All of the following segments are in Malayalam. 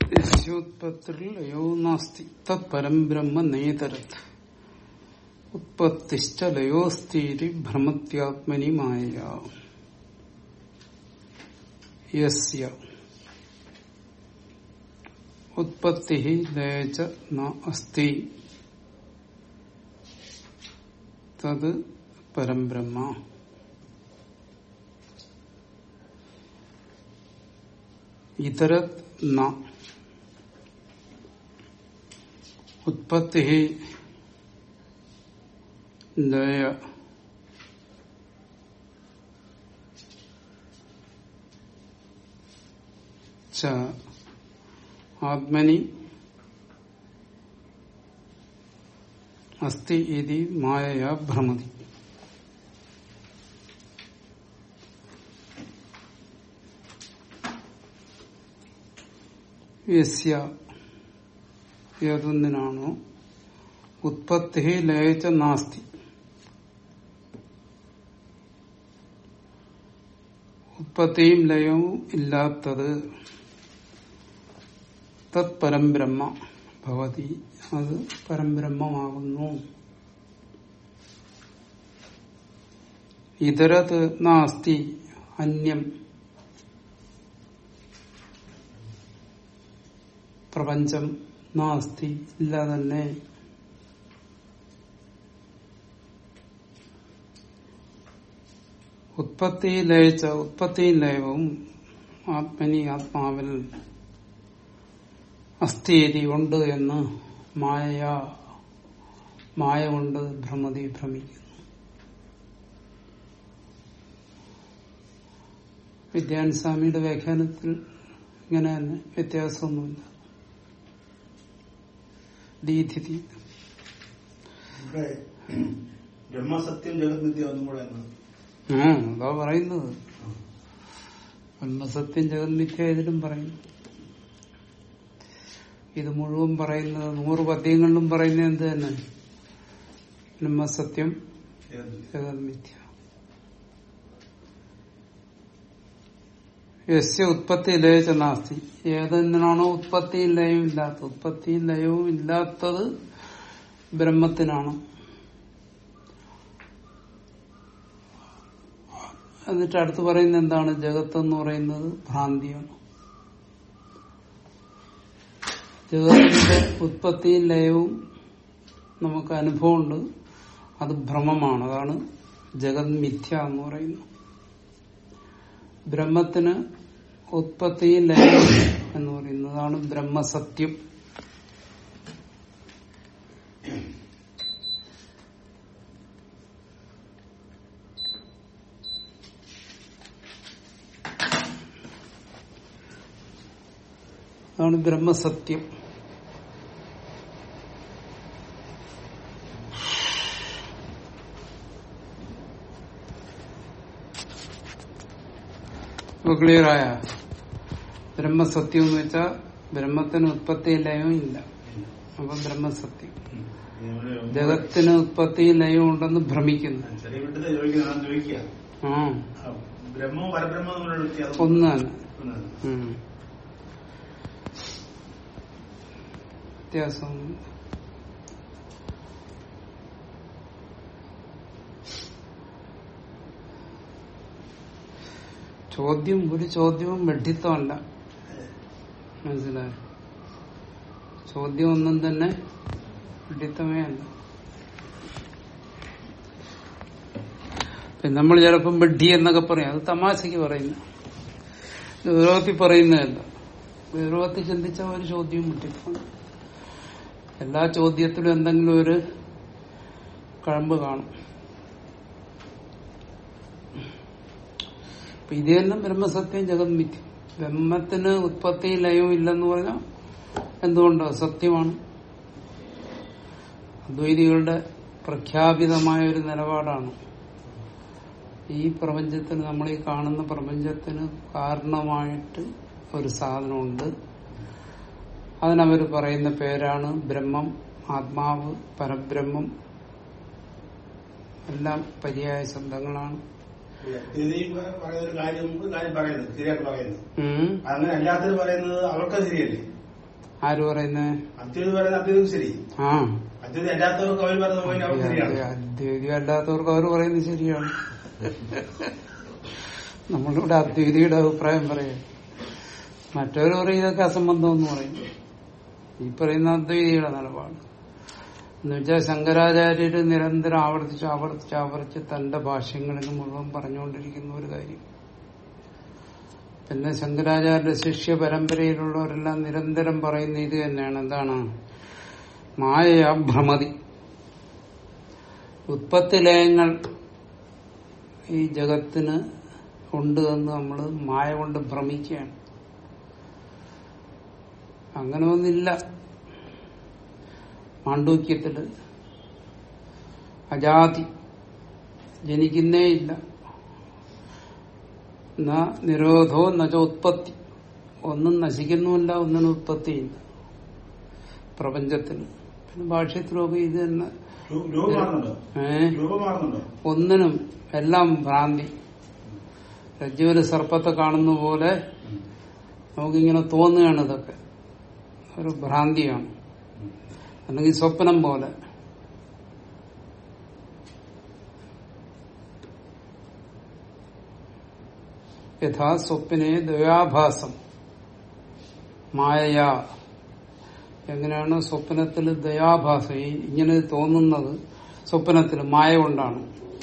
യസ്യോത്പത്തിർലയോ നാസ്തി തത് പരം ബ്രഹ്മ നേതരത് ഉത്പത്തിശ്ച ലയോസ്തീരി ഭ്രമത്യാത്മനി മായ യസ്യ ഉത്പത്തി ലയച്ച ന അസ്തി തത് പരം ബ്രഹ്മ ഇതരത് ന ഉത്പത്തി ലയ ച ആത്മനി അസ്തി ഇതി മായയാ ഭ്രമതി യസ്യ ഏതൊന്നിനാണോ ഉത്പത്തി ലയച്ച നാസ്തി ഉത്പത്തിയും ലയവും ഇല്ലാത്തത് തത് പരംബ്രഹ്മ ഭവതി അത് പരംബ്രഹ്മമാകുന്നു ഇതരത് നാസ്തി അന്യം പ്രപഞ്ചം നാസ്തി ഇല്ല തന്നെ ഉത്പത്തി ലയിച്ച ഉത്പത്തി ലയവും ആത്മനി ആത്മാവിൽ അസ്ഥിതി ഉണ്ട് എന്ന് മായ മായ കൊണ്ട് ഭ്രമതി ഭ്രമിക്കുന്നു വിദ്യാൻ സ്വാമിയുടെ വ്യാഖ്യാനത്തിൽ ഇങ്ങനെ തന്നെ വ്യത്യാസമൊന്നുമില്ല ദീധിതി ഇവിടെ ബ്രഹ്മസത്യം ജഗന്മിത്യ ഒന്നും കൂടെ എന്ന് ആ അതാ പറയുന്നത് ബ്രഹ്മസത്യം ജഗന്മിഥ്യ ഇതിലും പറയുന്നു ഇത് മുഴുവൻ പറയുന്നത് നൂറ് പദ്യങ്ങളിലും പറയുന്നത് എന്ത് തന്നെ ബ്രഹ്മസത്യം ജഗന്മിത്യ. ജഗന്മിഥ്യ യസ്യ ഉത്പത്തി ലയച്ച നാസ്തി ഏതെന്തിനാണോ ഉത്പത്തിയും ലയവും ഇല്ലാത്തത് ഉത്പത്തിയും ലയവും ഇല്ലാത്തത് ബ്രഹ്മത്തിനാണ് എന്നിട്ട് അടുത്ത് പറയുന്നത് എന്താണ് ജഗത്ത് എന്ന് പറയുന്നത് ഭ്രാന്തിയാണ് ജഗത്തിന്റെ ഉത്പത്തിയും ലയവും നമുക്ക് അനുഭവമുണ്ട് അത് ഭ്രമമാണ് അതാണ് ജഗത് മിഥ്യ എന്ന് പറയുന്നത് ബ്രഹ്മത്തിന് ഉത്പത്തിയും ലയവും എന്ന് പറയുന്നതാണ് ബ്രഹ്മസത്യം അതാണ് ബ്രഹ്മസത്യം ഇപ്പൊ ക്ലിയറായ ബ്രഹ്മസത്യം എന്ന് വെച്ചാൽ ബ്രഹ്മത്തിന് ഉത്പത്തി ലയവും ഇല്ല അപ്പൊ ബ്രഹ്മസത്യം ഉം. ഇവിടെ ജഗത്തിന് ഉത്പത്തിയും ലയവും ഉണ്ടെന്ന് ഭ്രമിക്കുന്നു ചെറിയ വിട്ടത് ചോദിക്കുന്ന ചോദിക്കുക ആ ആ, ബ്രഹ്മവും പരബ്രഹ്മവും തമ്മിലുള്ള വ്യത്യാസം ഒന്ന് തന്നെ ഒന്നാണ്. ഉം. വ്യത്യാസം ചോദ്യം ഒരു ചോദ്യവും വെഡിത്തമല്ല മനസ്സിലായോ ചോദ്യം ഒന്നും തന്നെ വെഡിത്തമേ അല്ല പിന്നെ നമ്മൾ ചിലപ്പം ബഡ്ഡി എന്നൊക്കെ പറയും അത് തമാശക്ക് പറയുന്നു ഗൗരവത്തിൽ പറയുന്നതല്ല ഗൗരവത്തിൽ ചിന്തിച്ച ഒരു ചോദ്യവും വിട്ടിട്ടുണ്ട് എല്ലാ ചോദ്യത്തിലും എന്തെങ്കിലും ഒരു കഴമ്പ് കാണും അപ്പൊ ഇത് തന്നെ ബ്രഹ്മസത്യം ജഗന്മിഥ്യം ബ്രഹ്മത്തിന് ഉത്പത്തി ലയവും ഇല്ലെന്ന് പറഞ്ഞാൽ എന്തുകൊണ്ട് സത്യമാണ് അദ്വൈതികളുടെ പ്രഖ്യാപിതമായ ഒരു നിലപാടാണ് ഈ പ്രപഞ്ചത്തിന് നമ്മൾ ഈ കാണുന്ന പ്രപഞ്ചത്തിന് കാരണമായിട്ട് ഒരു സാധനമുണ്ട് അതിനവർ പറയുന്ന പേരാണ് ബ്രഹ്മം ആത്മാവ് പരബ്രഹ്മം എല്ലാം പര്യായ ശബ്ദങ്ങളാണ് അദ്വൈതിയും പറയുന്ന ഒരു കാര്യം ഒരു കാര്യം പറയുന്നത് ശരിയായിട്ട് പറയുന്നത് ഉം. അങ്ങനെ അല്ലാത്തവർ പറയുന്നത് അവർക്ക് ശരിയല്ലേ ആര് പറയുന്നേ അദ്വൈത് പറയുന്നത് അദ്വൈതം ശരി ആ അദ്വൈതം അല്ലാത്തവർക്ക് അവർ പറയുന്ന പോയിന്റ് അവർ ശരിയാണ് അദ്വൈതി അല്ലാത്തവർക്ക് അവർ പറയുന്നത് ശരിയാണ് നമ്മളിവിടെ അദ്വൈതിയുടെ അഭിപ്രായം പറയും മറ്റവർ പറയും ഇതൊക്കെ അസംബന്ധം എന്ന് പറയും ഈ പറയുന്ന അദ്വൈതിയുടെ നിലപാട് എന്നുവെച്ചാൽ ശങ്കരാചാര്യര് നിരന്തരം ആവർത്തിച്ച് ആവർത്തിച്ച് ആവർത്തിച്ച് തന്റെ ഭാഷ്യങ്ങളിൽ മുഴുവൻ പറഞ്ഞുകൊണ്ടിരിക്കുന്ന ഒരു കാര്യം പിന്നെ ശങ്കരാചാര്യ ശിഷ്യ പരമ്പരയിലുള്ളവരെല്ലാം നിരന്തരം പറയുന്ന ഇത് തന്നെയാണ് എന്താണ് മായ ഭ്രമതി ഉത്പത്തി ലയങ്ങൾ ഈ ജഗത്തിന് ഉണ്ട് എന്ന് നമ്മൾ മായ കൊണ്ട് ഭ്രമിക്കുകയാണ് അങ്ങനെ ഒന്നില്ല മാണ്ഡൂക്യത്തില് അജാതി ജനിക്കുന്നേ ഇല്ല ന നിരോധോ നച ഉത്പത്തി ഒന്നും നശിക്കുന്നുമില്ല ഒന്നിനും ഉത്പത്തിയില്ല പ്രപഞ്ചത്തിന് പിന്നെ ഭാഷ്യത്തിലൊക്കെ ഇത് തന്നെ രൂ- രൂപം മാറുന്നുണ്ടോ ഏഹ് രൂപം മാറുന്നുണ്ടോ ഒന്നിനും എല്ലാം ഭ്രാന്തി രജ്ജുവിന് സർപ്പത്തെ കാണുന്ന പോലെ നമുക്കിങ്ങനെ തോന്നുകയാണ് ഇതൊക്കെ ഒരു ഭ്രാന്തിയാണ് അല്ലെങ്കിൽ സ്വപ്നം പോലെ യഥാ സ്വപ്നെ ദയാഭാസം മായയാ എങ്ങനെയാണ് സ്വപ്നത്തിൽ ദയാഭാസം ഈ ഇങ്ങനെ തോന്നുന്നത് സ്വപ്നത്തിൽ മായ കൊണ്ടാണ്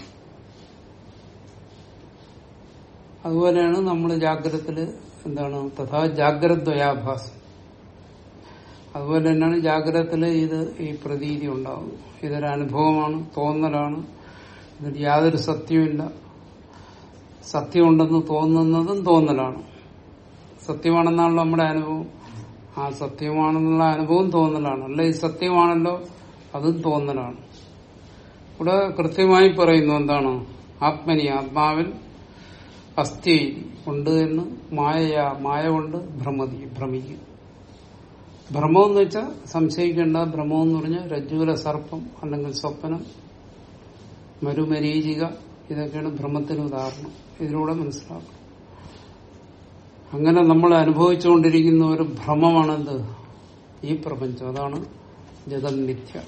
അതുപോലെയാണ് നമ്മൾ ജാഗ്രതത്തില് എന്താണ് തഥാ ജാഗ്രത ദ്വയാഭാസം അതുപോലെ തന്നെയാണ് ജാഗ്രതത്തില് ഇത് ഈ പ്രതീതി ഉണ്ടാകും ഇതൊരു അനുഭവമാണ് തോന്നലാണ് ഇതിൽ യാതൊരു സത്യവുമില്ല സത്യമുണ്ടെന്ന് തോന്നുന്നതും തോന്നലാണ് സത്യമാണെന്നാണല്ലോ നമ്മുടെ അനുഭവം ആ സത്യമാണെന്നുള്ള അനുഭവം തോന്നലാണ് അല്ല ഇത് സത്യമാണല്ലോ അതും തോന്നലാണ് ഇവിടെ കൃത്യമായി പറയുന്നു എന്താണ് ആത്മനി ആത്മാവിൽ അസ്ഥി ഉണ്ട് എന്ന് മായയാ മായ കൊണ്ട് ഭ്രമതി ഭ്രമിക്കും ഭ്രമം എന്ന് വെച്ചാൽ സംശയിക്കേണ്ട ഭ്രമം എന്ന് പറഞ്ഞാൽ രജ്ജുവിലെ സർപ്പം അല്ലെങ്കിൽ സ്വപ്നം മരുമരീചിക ഇതൊക്കെയാണ് ഭ്രമത്തിന് ഉദാഹരണം ഇതിലൂടെ മനസ്സിലാക്കും അങ്ങനെ നമ്മൾ അനുഭവിച്ചുകൊണ്ടിരിക്കുന്ന ഒരു ഭ്രമമാണെന്ത് ഈ പ്രപഞ്ചം അതാണ് ജഗന്മിഥ്യ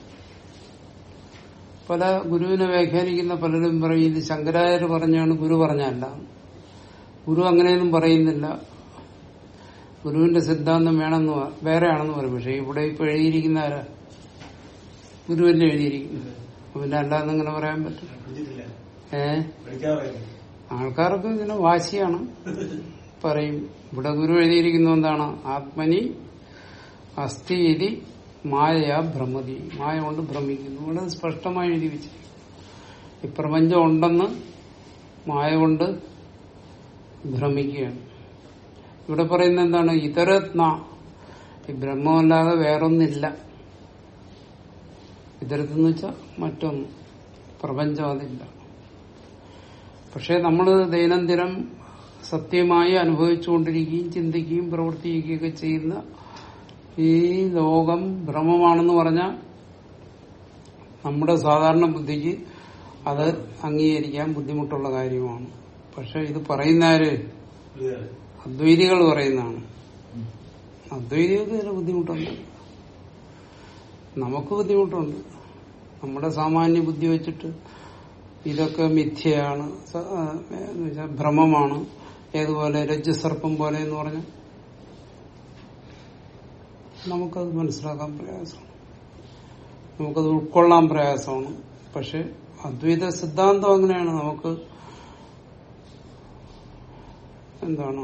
പല ഗുരുവിനെ വ്യാഖ്യാനിക്കുന്ന പലരും പറയും ഇത് ശങ്കരാചാര്യ പറഞ്ഞാണ് ഗുരു പറഞ്ഞല്ല ഗുരു അങ്ങനെയൊന്നും പറയുന്നില്ല ഗുരുവിന്റെ സിദ്ധാന്തം വേണമെന്ന് പ- വേറെയാണെന്ന് പറയും പക്ഷെ ഇവിടെ ഇപ്പൊ എഴുതിയിരിക്കുന്ന ആരാ ഗുരുവല്ലേ എഴുതിയിരിക്കുന്നത് അപ്പൊ പിന്നെ അല്ലാതെ ഇങ്ങനെ പറയാൻ പറ്റും പഠിച്ചിട്ടില്ല ഏ പഠിക്കാതെ പറയുന്നു ആൾക്കാർക്ക് ഇങ്ങനെ വാശിയാണ് പറയും ഇവിടെ ഗുരു എഴുതിയിരിക്കുന്ന എന്താണ് ആത്മനി അസ്ഥി ഇതി മായയാ ഭ്രമതി മായ കൊണ്ട് ഭ്രമിക്കുന്നു ഇവിടെ സ്പഷ്ടമായി എഴുതി വെച്ചിരിക്കും ഈ പ്രപഞ്ചം ഉണ്ടെന്ന് മായ കൊണ്ട് ഭ്രമിക്കുകയാണ് ഇവിടെ പറയുന്ന എന്താണ് ഇതരത്ന ഈ ബ്രഹ്മമല്ലാതെ വേറൊന്നില്ല ഇതരത്തെന്ന് വെച്ചാൽ മറ്റൊന്ന് പ്രപഞ്ചം അതില്ല പക്ഷെ നമ്മൾ ദൈനംദിനം സത്യമായി അനുഭവിച്ചുകൊണ്ടിരിക്കുകയും ചിന്തിക്കുകയും പ്രവർത്തിക്കുകയൊക്കെ ചെയ്യുന്ന ഈ ലോകം ഭ്രമമാണെന്ന് പറഞ്ഞാൽ നമ്മുടെ സാധാരണ ബുദ്ധിക്ക് അത് അംഗീകരിക്കാൻ ബുദ്ധിമുട്ടുള്ള കാര്യമാണ് പക്ഷെ ഇത് പറയുന്നവര് പുള്ളിക്കാരൻ. അദ്വൈതികൾ പറയുന്നതാണ് അദ്വൈതികൾക്ക് ഇതിന് ബുദ്ധിമുട്ടുണ്ട് നമുക്ക് ബുദ്ധിമുട്ടുണ്ട് നമ്മുടെ സാമാന്യ ബുദ്ധി വെച്ചിട്ട് ഇതൊക്കെ മിഥ്യയാണ് സ- ആ, എന്ന് വെച്ചാൽ ഭ്രമമാണ് ഏതുപോലെ രജ്ജുസർപ്പം പോലെ എന്ന് പറഞ്ഞാൽ നമുക്കത് മനസ്സിലാക്കാൻ പ്രയാസമാണ് നമുക്കത് ഉൾക്കൊള്ളാൻ പ്രയാസമാണ് പക്ഷെ അദ്വൈത സിദ്ധാന്തം അങ്ങനെയാണ് നമുക്ക് എന്താണ്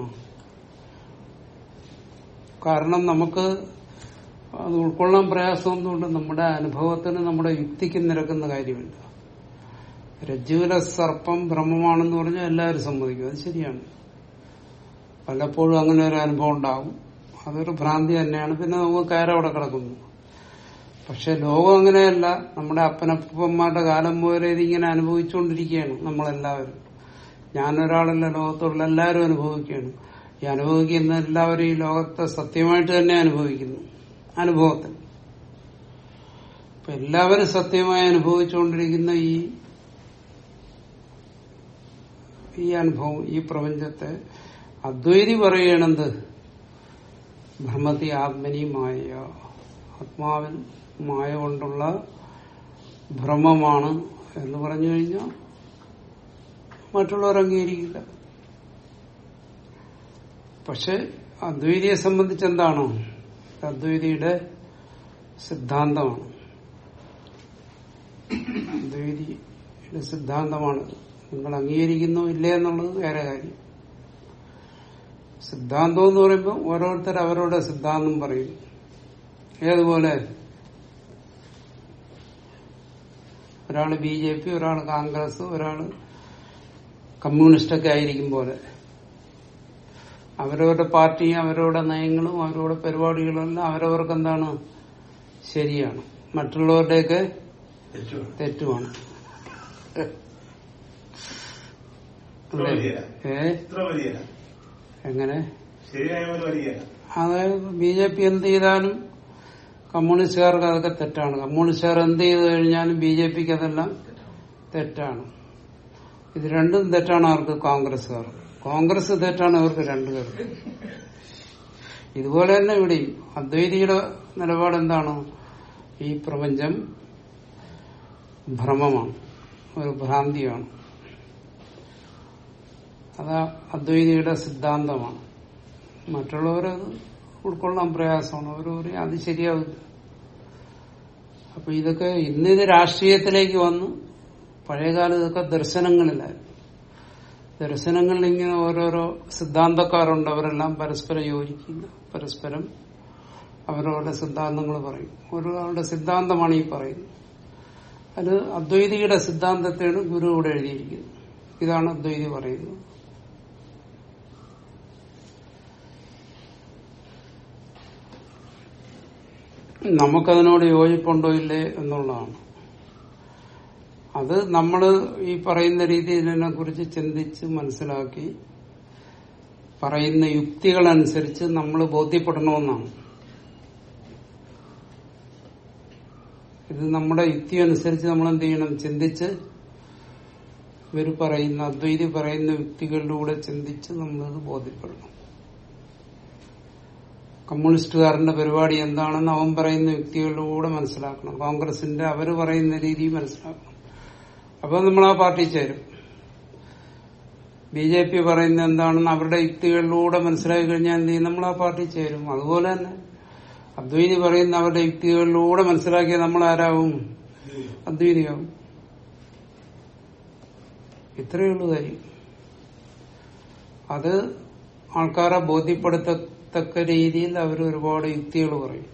കാരണം നമുക്ക് അത് ഉൾക്കൊള്ളാൻ പ്രയാസമൊന്നുകൊണ്ട് നമ്മുടെ അനുഭവത്തിന് നമ്മുടെ യുക്തിക്ക് നിരക്കുന്ന കാര്യമില്ല രജ്ജുവിലെ സർപ്പം ഭ്രമമാണെന്ന് പറഞ്ഞാൽ എല്ലാവരും സമ്മതിക്കും അത് ശരിയാണ് പലപ്പോഴും അങ്ങനെ ഒരു അനുഭവം ഉണ്ടാകും അതൊരു ഭ്രാന്തി തന്നെയാണ് പിന്നെ നമുക്ക് കയറവിടെ കിടക്കുന്നു പക്ഷെ ലോകം അങ്ങനെയല്ല നമ്മുടെ അപ്പനപ്പന്മാരുടെ കാലം പോലെ ഇതിങ്ങനെ അനുഭവിച്ചുകൊണ്ടിരിക്കുകയാണ് നമ്മളെല്ലാവരും ഞാനൊരാളല്ല ലോകത്തുള്ള എല്ലാവരും അനുഭവിക്കുകയാണ് ഈ അനുഭവിക്കുന്ന എല്ലാവരും ഈ ലോകത്തെ സത്യമായിട്ട് തന്നെ അനുഭവിക്കുന്നു അനുഭവത്തിൽ അപ്പൊ എല്ലാവരും സത്യമായി അനുഭവിച്ചുകൊണ്ടിരിക്കുന്ന ഈ ഈ അനുഭവം ഈ പ്രപഞ്ചത്തെ അദ്വൈതി പറയണത് ഭ്രമതി ആത്മനി മായ ആത്മാവിൽ മായ കൊണ്ടുള്ള ഭ്രമമാണ് എന്ന് പറഞ്ഞു കഴിഞ്ഞാൽ മറ്റുള്ളവർ അംഗീകരിക്കില്ല പക്ഷെ അദ്വൈതിയെ സംബന്ധിച്ച് എന്താണോ അദ്വൈതിയുടെ സിദ്ധാന്തമാണ് അദ്വൈതിയുടെ സിദ്ധാന്തമാണ് നിങ്ങൾ അംഗീകരിക്കുന്നോ ഇല്ലേ എന്നുള്ളത് വേറെ കാര്യം സിദ്ധാന്തം എന്ന് പറയുമ്പോൾ ഓരോരുത്തർ അവരുടെ സിദ്ധാന്തം പറയും ഏതുപോലെ ഒരാള് ബി ജെ പി ഒരാള് കോൺഗ്രസ് ഒരാള് കമ്മ്യൂണിസ്റ്റൊക്കെ ആയിരിക്കും പോലെ അവരവരുടെ പാർട്ടിയും അവരവരുടെ നയങ്ങളും അവരവരുടെ പരിപാടികളും എല്ലാം അവരവർക്ക് എന്താണ് ശരിയാണ് മറ്റുള്ളവരുടെയൊക്കെ തെറ്റുമാണ്. തെറ്റുമാണ് ഇത്ര വലിയ ഏ ഇത്ര വലിയ എങ്ങനെ ശരിയായ പോലെ വലിയ അതായത് ബി ജെ പി എന്ത് ചെയ്താലും കമ്മ്യൂണിസ്റ്റുകാർക്ക് അതൊക്കെ തെറ്റാണ് കമ്മ്യൂണിസ്റ്റുകാർ എന്ത് ചെയ്തു കഴിഞ്ഞാലും ബി ജെ പിക്ക് അതെല്ലാം തെറ്റാണ് ഇത് രണ്ടും തെറ്റാണ് അവർക്ക് കോൺഗ്രസ്സുകാർ കോൺഗ്രസ് തെറ്റാണ് അവർക്ക് രണ്ടുപേർക്ക് ഇതുപോലെ തന്നെ ഇവിടെയും അദ്വൈതിയുടെ നിലപാട് എന്താണ് ഈ പ്രപഞ്ചം ഭ്രമമാണ് ഒരു ഭ്രാന്തിയാണ് അത് അദ്വൈതിയുടെ സിദ്ധാന്തമാണ് മറ്റുള്ളവരത് ഉൾക്കൊള്ളാൻ പ്രയാസമാണ് അവർ പറയും അത് ശരിയാവില്ല അപ്പൊ ഇതൊക്കെ ഇന്നിത് രാഷ്ട്രീയത്തിലേക്ക് വന്നു പഴയകാലം ഇതൊക്കെ ദർശനങ്ങളിലായിരുന്നു ദർശനങ്ങളിൽ ഇങ്ങനെ ഓരോരോ സിദ്ധാന്തക്കാരുണ്ട് അവരെല്ലാം പരസ്പരം യോജിക്കില്ല പരസ്പരം അവരവരുടെ സിദ്ധാന്തങ്ങൾ പറയും ഒരാളുടെ സിദ്ധാന്തമാണ് ഈ പറയുന്നത് അത് അദ്വൈതിയുടെ സിദ്ധാന്തത്തെയാണ് ഗുരു ഇവിടെ എഴുതിയിരിക്കുന്നത് ഇതാണ് അദ്വൈതി പറയുന്നത് നമുക്കതിനോട് യോജിപ്പുണ്ടോ ഇല്ലേ എന്നുള്ളതാണ് അത് നമ്മൾ ഈ പറയുന്ന രീതിയിൽ ഇതിനെ കുറിച്ച് ചിന്തിച്ച് മനസ്സിലാക്കി പറയുന്ന യുക്തികളനുസരിച്ച് നമ്മൾ ബോധ്യപ്പെടണമെന്നാണ് ഇത് നമ്മുടെ യുക്തി അനുസരിച്ച് നമ്മൾ എന്ത് ചെയ്യണം ചിന്തിച്ച് ഇവർ പറയുന്ന അദ്വൈതി പറയുന്ന യുക്തികളിലൂടെ ചിന്തിച്ച് നമ്മളത് ബോധ്യപ്പെടണം കമ്മ്യൂണിസ്റ്റുകാരന്റെ പരിപാടി എന്താണെന്ന് അവൻ പറയുന്ന യുക്തികളിലൂടെ മനസ്സിലാക്കണം കോൺഗ്രസിന്റെ അവര് പറയുന്ന രീതി മനസ്സിലാക്കണം അപ്പൊ നമ്മൾ ആ പാർട്ടി ചേരും ബി ജെ പി പറയുന്ന എന്താണെന്ന് അവരുടെ യുക്തികളിലൂടെ മനസ്സിലാക്കി കഴിഞ്ഞാൽ എന്ത് ചെയ്യും നമ്മൾ ആ പാർട്ടി ചേരും അതുപോലെ തന്നെ അദ്വൈതി പറയുന്ന അവരുടെ യുക്തികളിലൂടെ മനസ്സിലാക്കിയ നമ്മൾ ആരാവും അദ്വൈതിയാവും ഇത്രയേ ഉള്ളൂ കാര്യം അത് ആൾക്കാരെ ബോധ്യപ്പെടുത്തത്തക്ക രീതിയിൽ അവർ ഒരുപാട് യുക്തികൾ പറയും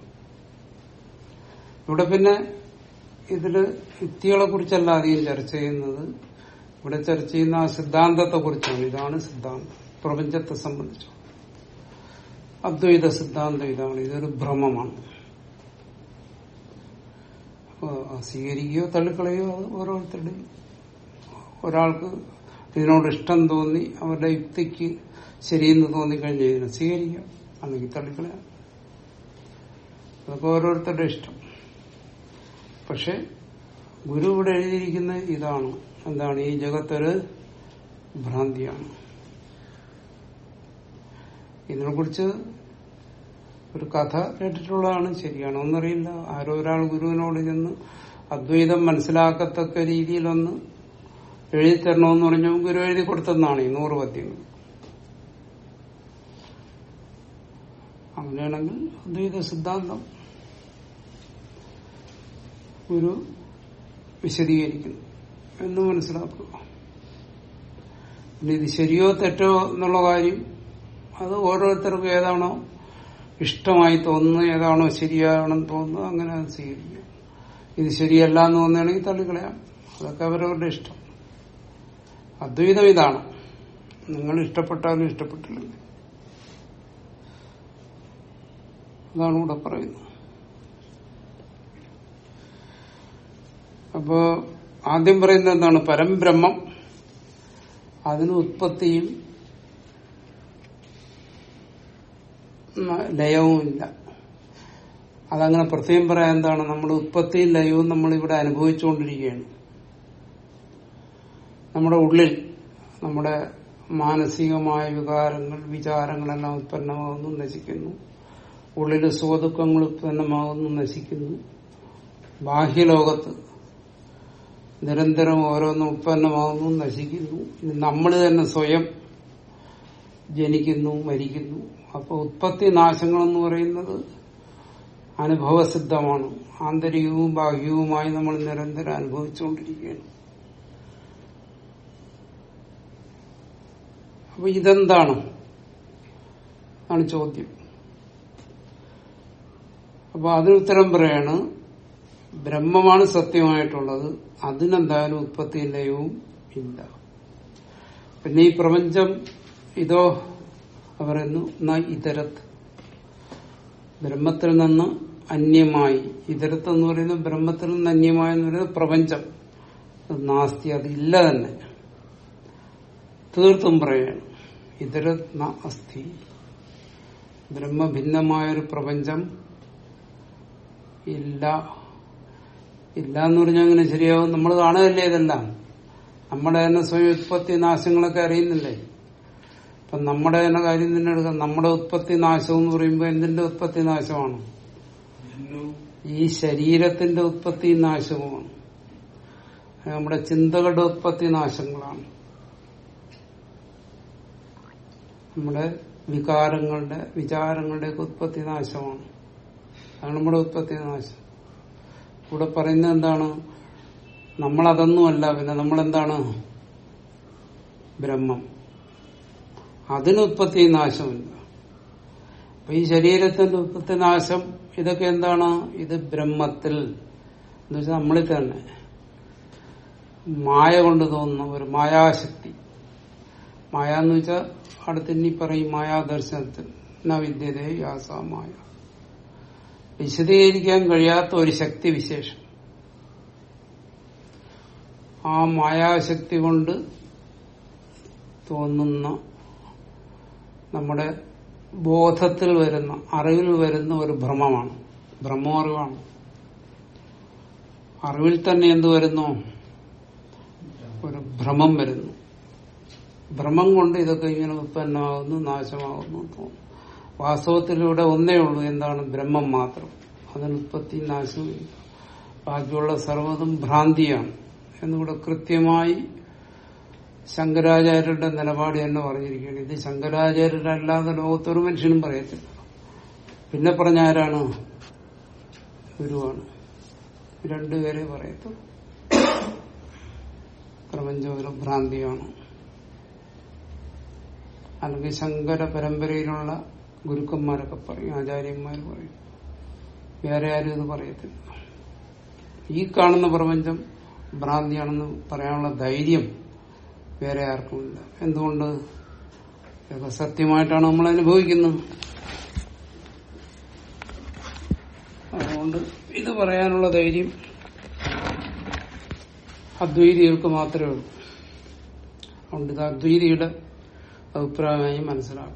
ഇവിടെ പിന്നെ ഇതില് യുക്തികളെ കുറിച്ചല്ല അധികം ചർച്ച ചെയ്യുന്നത് ഇവിടെ ചർച്ച ചെയ്യുന്ന ആ സിദ്ധാന്തത്തെ കുറിച്ചാണ് ഇതാണ് സിദ്ധാന്തം പ്രപഞ്ചത്തെ സംബന്ധിച്ചു അദ്വൈത സിദ്ധാന്തം ഇതാണ് ഇതൊരു ഭ്രമമാണ് അപ്പൊ അത് സ്വീകരിക്കുകയോ തള്ളിക്കളയോ അത് ഓരോരുത്തരുടെയും ഒരാൾക്ക് ഇതിനോട് ഇഷ്ടം തോന്നി അവരുടെ യുക്തിക്ക് ശരിയെന്ന് തോന്നിക്കഴിഞ്ഞാൽ ഇതിനെ സ്വീകരിക്കാം അല്ലെങ്കിൽ തള്ളിക്കളയാം അതൊക്കെ ഓരോരുത്തരുടെ ഇഷ്ടം പക്ഷെ ഗുരു ഇവിടെ എഴുതിയിരിക്കുന്ന ഇതാണ് എന്താണ് ഈ ജഗത്തൊരു ഭ്രാന്തിയാണ് ഇതിനെക്കുറിച്ച് ഒരു കഥ കേട്ടിട്ടുള്ളതാണ് ശരിയാണ് ഒന്നറിയില്ല ആരോ ഒരാൾ ഗുരുവിനോട് ചെന്ന് അദ്വൈതം മനസ്സിലാക്കത്തക്ക രീതിയിലൊന്ന് എഴുതി തരണമെന്ന് പറഞ്ഞു ഗുരു എഴുതി കൊടുത്തെന്നാണ് ഈ നൂറ് പദ്യങ്ങൾ അങ്ങനെയാണെങ്കിൽ അദ്വൈത സിദ്ധാന്തം ഗുരു വിശദീകരിക്കുന്നു എന്ന് മനസ്സിലാക്കുക പിന്നെ ഇത് ശരിയോ തെറ്റോ എന്നുള്ള കാര്യം അത് ഓരോരുത്തർക്കും ഏതാണോ ഇഷ്ടമായി തോന്നുന്നത് ഏതാണോ ശരിയാണെന്ന് തോന്നുന്നത് അങ്ങനെ അത് സ്വീകരിക്കുക ഇത് ശരിയല്ല എന്ന് തോന്നുകയാണെങ്കിൽ തള്ളിക്കളയാം അതൊക്കെ അവരവരുടെ ഇഷ്ടം അദ്വൈതം ഇതാണ് നിങ്ങൾ ഇഷ്ടപ്പെട്ടാലും ഇഷ്ടപ്പെട്ടില്ലെങ്കിൽ അതാണ് ഇവിടെ പറയുന്നത് അപ്പോ ആദ്യം പറയുന്നത് എന്താണ് പരംബ്രഹ്മം അതിന് ഉത്പത്തിയും ലയവും ഇല്ല അതങ്ങനെ പ്രത്യേകം പറയാൻ എന്താണ് നമ്മൾ ഉത്പത്തിയും ലയവും നമ്മൾ ഇവിടെ അനുഭവിച്ചുകൊണ്ടിരിക്കുകയാണ് നമ്മുടെ ഉള്ളിൽ നമ്മുടെ മാനസികമായ വികാരങ്ങൾ വിചാരങ്ങളെല്ലാം ഉത്പന്നമാകുന്നു നശിക്കുന്നു ഉള്ളിൽ സുഖദുഃഖങ്ങൾ ഉത്പന്നമാകുന്നു നശിക്കുന്നു ബാഹ്യലോകത്ത് നിരന്തരം ഓരോന്നും ഉത്പന്നമാകുന്നു നശിക്കുന്നു ഇനി നമ്മൾ തന്നെ സ്വയം ജനിക്കുന്നു മരിക്കുന്നു അപ്പൊ ഉത്പത്തി നാശങ്ങളെന്ന് പറയുന്നത് അനുഭവസിദ്ധമാണ് ആന്തരികവും ബാഹ്യവുമായി നമ്മൾ നിരന്തരം അനുഭവിച്ചുകൊണ്ടിരിക്കുകയാണ് അപ്പൊ ഇതെന്താണ് ആണ് ചോദ്യം അപ്പൊ അതിന് ഉത്തരം പറയാണ് ബ്രഹ്മമാണ് സത്യമായിട്ടുള്ളത് അതിനെന്തായാലും ഉത്പത്തി ലയവും ഇല്ല പിന്നെ ഈ പ്രപഞ്ചം ഇതോ പറയുന്നു ന ഇതരത്ത് ബ്രഹ്മത്തിൽ നിന്ന് അന്യമായി ഇതരത്ത് എന്ന് പറയുന്നത് ബ്രഹ്മത്തിൽ നിന്ന് അന്യമായി എന്ന് പറയുന്നത് പ്രപഞ്ചം അത് നാസ്തി അതില്ല തന്നെ തീർത്തും പറയാണ് ഇതര ന അസ്ഥി ബ്രഹ്മഭിന്നമായൊരു പ്രപഞ്ചം ഇല്ല ഇല്ല എന്ന് പറഞ്ഞാൽ അങ്ങനെ ശരിയാവും നമ്മൾ കാണുകയല്ലേ ഇതെല്ലാം നമ്മുടെ തന്നെ സ്വയം ഉത്പത്തി നാശങ്ങളൊക്കെ അറിയുന്നില്ലേ അപ്പൊ നമ്മുടെ തന്നെ കാര്യം തന്നെ എടുക്കാം നമ്മുടെ ഉത്പത്തി നാശം എന്ന് പറയുമ്പോൾ എന്തിന്റെ ഉത്പത്തി നാശമാണ് ഈ ശരീരത്തിന്റെ ഉത്പത്തി നാശവുമാണ് അത് നമ്മുടെ ചിന്തകളുടെ ഉത്പത്തി നാശങ്ങളാണ് നമ്മുടെ വികാരങ്ങളുടെ വിചാരങ്ങളുടെ ഉത്പത്തി നാശമാണ് അതാണ് നമ്മുടെ ഉത്പത്തി നാശം ഇവിടെ പറയുന്നത് എന്താണ് നമ്മളതൊന്നുമല്ല പിന്നെ നമ്മളെന്താണ് ബ്രഹ്മം അതിന് ഉത്പത്തി നാശമില്ല അപ്പൊ ഈ ശരീരത്തിന്റെ ഉത്പത്തി നാശം ഇതൊക്കെ എന്താണ് ഇത് ബ്രഹ്മത്തിൽ എന്ന് വെച്ചാൽ നമ്മളിൽ തന്നെ മായ കൊണ്ട് തോന്നുന്ന ഒരു മായാശക്തി മായ എന്ന് വെച്ചാൽ അടുത്തിനി പറയും മായാദർശനത്തിൽ ന വിദ്യതേ യാസ മായ വിശദീകരിക്കാൻ കഴിയാത്ത ഒരു ശക്തി വിശേഷം ആ മായാശക്തി കൊണ്ട് തോന്നുന്ന നമ്മുടെ ബോധത്തിൽ വരുന്ന അറിവിൽ വരുന്ന ഒരു ഭ്രമമാണ് ഭ്രമോറിവാണ് അറിവിൽ തന്നെ എന്ത് വരുന്നു ഒരു ഭ്രമം വരുന്നു ഭ്രമം കൊണ്ട് ഇതൊക്കെ ഇങ്ങനെ ഉത്പന്നമാകുന്നു നാശമാകുന്നു തോന്നുന്നു വാസ്തവത്തിലൂടെ ഒന്നേ ഉള്ളൂ എന്താണ് ബ്രഹ്മം മാത്രം അതിന് ഉത്പത്തി നാശമില്ല ബാക്കിയുള്ള സർവ്വതും ഭ്രാന്തിയാണ് എന്നിവിടെ കൃത്യമായി ശങ്കരാചാര്യരുടെ നിലപാട് തന്നെ പറഞ്ഞിരിക്കുകയാണ് ഇത് ശങ്കരാചാര്യരുടെ അല്ലാതെ ലോകത്തൊരു മനുഷ്യനും പറയത്തില്ല പിന്നെ പറഞ്ഞ ആരാണ് ഗുരുവാണ് രണ്ടുപേരെ പറയത്തുള്ളൂ പ്രപഞ്ചം ഒരു ഭ്രാന്തിയാണ് അല്ലെങ്കിൽ ശങ്കര പരമ്പരയിലുള്ള ഗുരുക്കന്മാരൊക്കെ പറയും ആചാര്യന്മാർ പറയും വേറെ ആരും ഇത് പറയത്തില്ല ഈ കാണുന്ന പ്രപഞ്ചം ഭ്രാന്തിയാണെന്ന് പറയാനുള്ള ധൈര്യം വേറെ ആർക്കുമില്ല എന്തുകൊണ്ട് ഇതൊക്കെ സത്യമായിട്ടാണ് നമ്മൾ അനുഭവിക്കുന്നത് അതുകൊണ്ട് ഇത് പറയാനുള്ള ധൈര്യം അദ്വൈതികൾക്ക് മാത്രമേ ഉള്ളൂ അതുകൊണ്ട് ഇത് അദ്വൈതിയുടെ അഭിപ്രായമായി മനസ്സിലാക്കും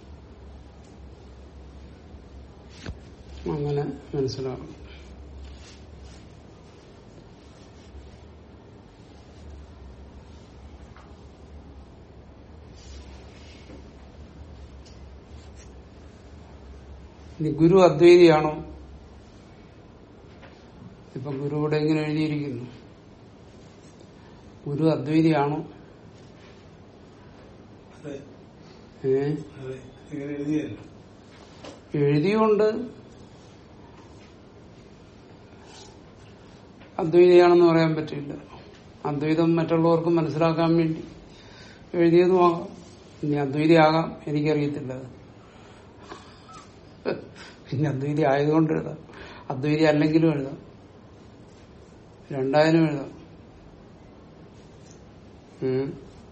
അങ്ങനെ മനസ്സിലാക്കണം ഇനി ഗുരു അദ്വൈതിയാണോ ഇപ്പൊ ഗുരു ഇവിടെ ഇങ്ങനെ എഴുതിയിരിക്കുന്നു ഗുരു അദ്വൈതിയാണോ അതെ ഏ അതെ ഇങ്ങനെ എഴുതിയല്ലോ എഴുതിയുകൊണ്ട് അദ്വൈതിയാണെന്ന് പറയാൻ പറ്റില്ല അദ്വൈതം മറ്റുള്ളവർക്ക് മനസ്സിലാക്കാൻ വേണ്ടി എഴുതിയതുമാകാം ഇനി അദ്വൈതിയാകാം എനിക്കറിയത്തില്ല അത്. പിന്നെ അദ്വൈതി ആയതുകൊണ്ട് എഴുതാം അദ്വൈതി അല്ലെങ്കിലും എഴുതാം രണ്ടായാലും എഴുതാം ഉം.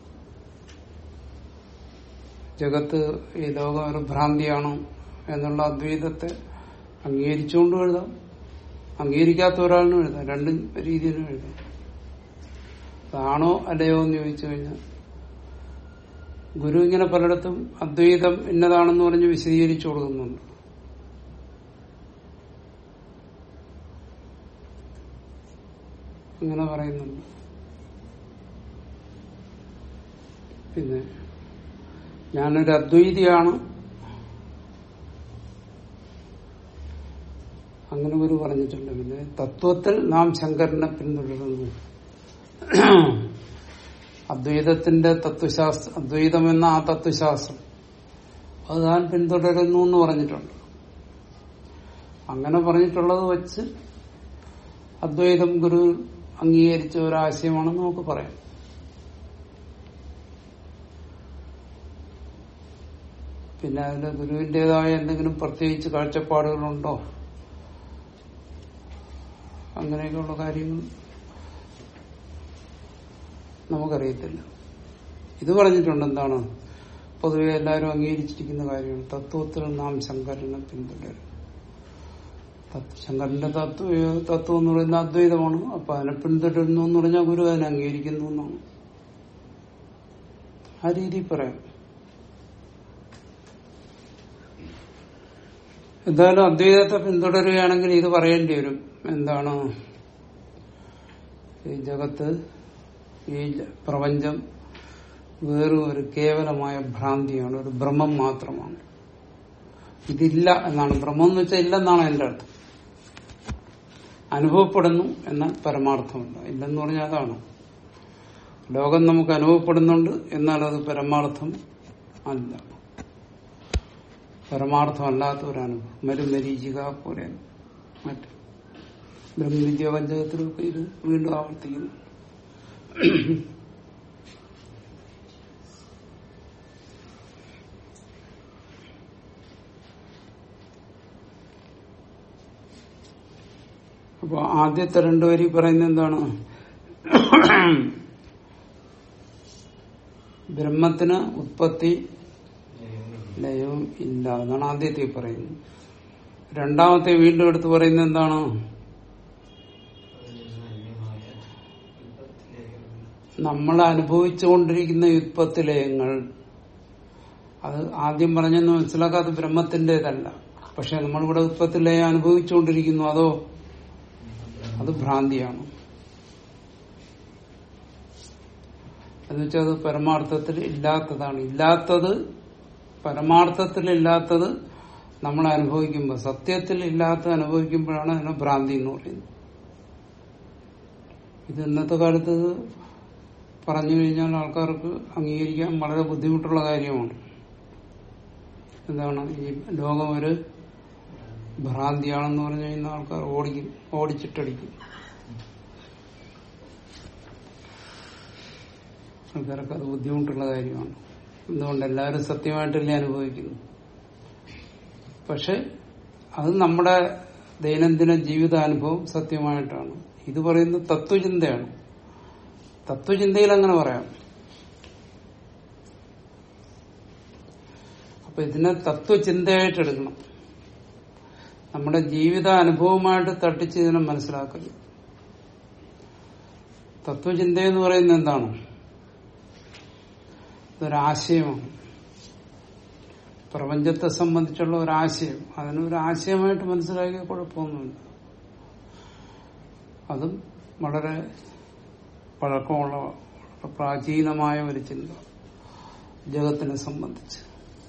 ജഗത്ത് ഈ ലോകം ഒരു ഭ്രാന്തിയാണോ എന്നുള്ള അദ്വൈതത്തെ അംഗീകരിച്ചുകൊണ്ടും എഴുതാം അംഗീകരിക്കാത്ത ഒരാളിനും എഴുതാം രണ്ട് രീതിയിലും എഴുതാം അതാണോ അല്ലയോ എന്ന് ചോദിച്ചു കഴിഞ്ഞാൽ ഗുരു ഇങ്ങനെ പലയിടത്തും അദ്വൈതം ഇന്നതാണെന്ന് പറഞ്ഞ് വിശദീകരിച്ചു കൊടുക്കുന്നുണ്ട് അങ്ങനെ പറയുന്നുണ്ട് പിന്നെ ഞാനൊരു അദ്വൈതിയാണ് അങ്ങനെ ഒരു പറഞ്ഞിട്ടുണ്ട് പിന്നെ തത്വത്തിൽ നാം ശങ്കരനെ പിന്തുടരുന്നു അദ്വൈതത്തിന്റെ തത്വശാസ്ത്രം അദ്വൈതം എന്ന ആ തത്വശാസ്ത്രം അത് താൻ പിന്തുടരുന്നു എന്ന് പറഞ്ഞിട്ടുണ്ട് അങ്ങനെ പറഞ്ഞിട്ടുള്ളത് വെച്ച് അദ്വൈതം ഗുരു അംഗീകരിച്ച ഒരാശയമാണെന്ന് നമുക്ക് പറയാം പിന്നെ അതിന് ഗുരുവിന്റേതായ എന്തെങ്കിലും പ്രത്യേകിച്ച് കാഴ്ചപ്പാടുകളുണ്ടോ അങ്ങനെയൊക്കെയുള്ള കാര്യങ്ങൾ നമുക്കറിയത്തില്ല ഇത് പറഞ്ഞിട്ടുണ്ട് എന്താണ് പൊതുവെ എല്ലാവരും അംഗീകരിച്ചിരിക്കുന്ന കാര്യമാണ് തത്വത്തിൽ നാം ശങ്കരനെ പിന്തുടരും തത്വ- ശങ്കരന്റെ തത്വ തത്വം എന്ന് പറയുന്ന അദ്വൈതമാണ് അപ്പൊ അതിനെ പിന്തുടരുന്നു എന്ന് പറഞ്ഞാൽ ഗുരു അതിനെ അംഗീകരിക്കുന്നു എന്നാണ് ആ രീതിയിൽ പറയാം എന്തായാലും അദ്വൈതത്തെ പിന്തുടരുകയാണെങ്കിൽ ഇത് പറയേണ്ടി വരും എന്താണ് ഈ ജഗത്ത് ഈ ജ- പ്രപഞ്ചം വേറും ഒരു കേവലമായ ഭ്രാന്തിയാണ് ഒരു ഭ്രമം മാത്രമാണ് ഇതില്ല എന്നാണ് ഭ്രമം എന്ന് വെച്ചാൽ ഇല്ലെന്നാണ് എന്റെ അർത്ഥം അനുഭവപ്പെടുന്നു എന്നാൽ പരമാർത്ഥമല്ല ഇല്ലെന്ന് പറഞ്ഞാൽ അതാണ് ലോകം നമുക്ക് അനുഭവപ്പെടുന്നുണ്ട് എന്നാൽ അത് പരമാർത്ഥം അല്ല പരമാർത്ഥമല്ലാത്ത ഒരു അനുഭവം മരുമരീചിക പോലെ മറ്റ് ബ്രഹ്മവിദ്യ പഞ്ചകത്തിലൊക്കെ ഇത് വീണ്ടും ആവർത്തിക്കുന്നു അപ്പൊ ആദ്യത്തെ രണ്ടു വരി പറയുന്നത് എന്താണ് ബ്രഹ്മത്തിന് ഉത്പത്തി ലയവും ഇല്ല എന്നാണ് ആദ്യത്തെ പറയുന്നത് രണ്ടാമത്തെ വീണ്ടും എടുത്ത് പറയുന്നത് എന്താണ് നമ്മൾ അനുഭവിച്ചുകൊണ്ടിരിക്കുന്ന യുത്പത്തി ലയങ്ങൾ അത് ആദ്യം പറഞ്ഞെന്ന് മനസ്സിലാക്കാത്ത ബ്രഹ്മത്തിന്റേതല്ല പക്ഷെ നമ്മളിവിടെ ഉത്പത്തി ലയം അനുഭവിച്ചുകൊണ്ടിരിക്കുന്നു അതോ അത് ഭ്രാന്തിയാണ് എന്നുവെച്ചാൽ അത് പരമാർത്ഥത്തിൽ ഇല്ലാത്തതാണ് ഇല്ലാത്തത് പരമാർത്ഥത്തിൽ ഇല്ലാത്തത് നമ്മൾ അനുഭവിക്കുമ്പോൾ സത്യത്തിൽ ഇല്ലാത്തത് അനുഭവിക്കുമ്പോഴാണ് അതിനെ ഭ്രാന്തി എന്ന് പറയുന്നത് ഇത് ഇന്നത്തെ കാലത്ത് ഇത് പറഞ്ഞു കഴിഞ്ഞാൽ ആൾക്കാർക്ക് അംഗീകരിക്കാൻ വളരെ ബുദ്ധിമുട്ടുള്ള കാര്യമാണ് എന്താണ് ഈ ലോകം ഒരു ഭ്രാന്തിയാണെന്ന് പറഞ്ഞു കഴിഞ്ഞാൽ ആൾക്കാർ ഓടിക്കും ഓടിച്ചിട്ടടിക്കും ആൾക്കാർക്ക് അത് ബുദ്ധിമുട്ടുള്ള കാര്യമാണ് എന്തുകൊണ്ട് എല്ലാവരും സത്യമായിട്ടല്ലേ അനുഭവിക്കുന്നു പക്ഷെ അത് നമ്മുടെ ദൈനംദിന ജീവിതാനുഭവം സത്യമായിട്ടാണ് ഇത് പറയുന്നത് തത്വചിന്തയാണ് തത്വചിന്തയിൽ അങ്ങനെ പറയാം അപ്പൊ ഇതിനെ തത്വചിന്തയായിട്ട് എടുക്കണം നമ്മുടെ ജീവിത അനുഭവമായിട്ട് തട്ടിച്ച് ഇതിനെ മനസ്സിലാക്കരുത് തത്വചിന്ത എന്ന് പറയുന്നത് എന്താണ് ഇതൊരാശയമാണ് പ്രപഞ്ചത്തെ സംബന്ധിച്ചുള്ള ഒരാശയം അതിനൊരു ആശയമായിട്ട് മനസ്സിലാക്കിയ കുഴപ്പമൊന്നുമില്ല അതും വളരെ പഴക്കമുള്ള വളരെ പ്രാചീനമായ ഒരു ചിന്ത ജഗത്തിനെ സംബന്ധിച്ച്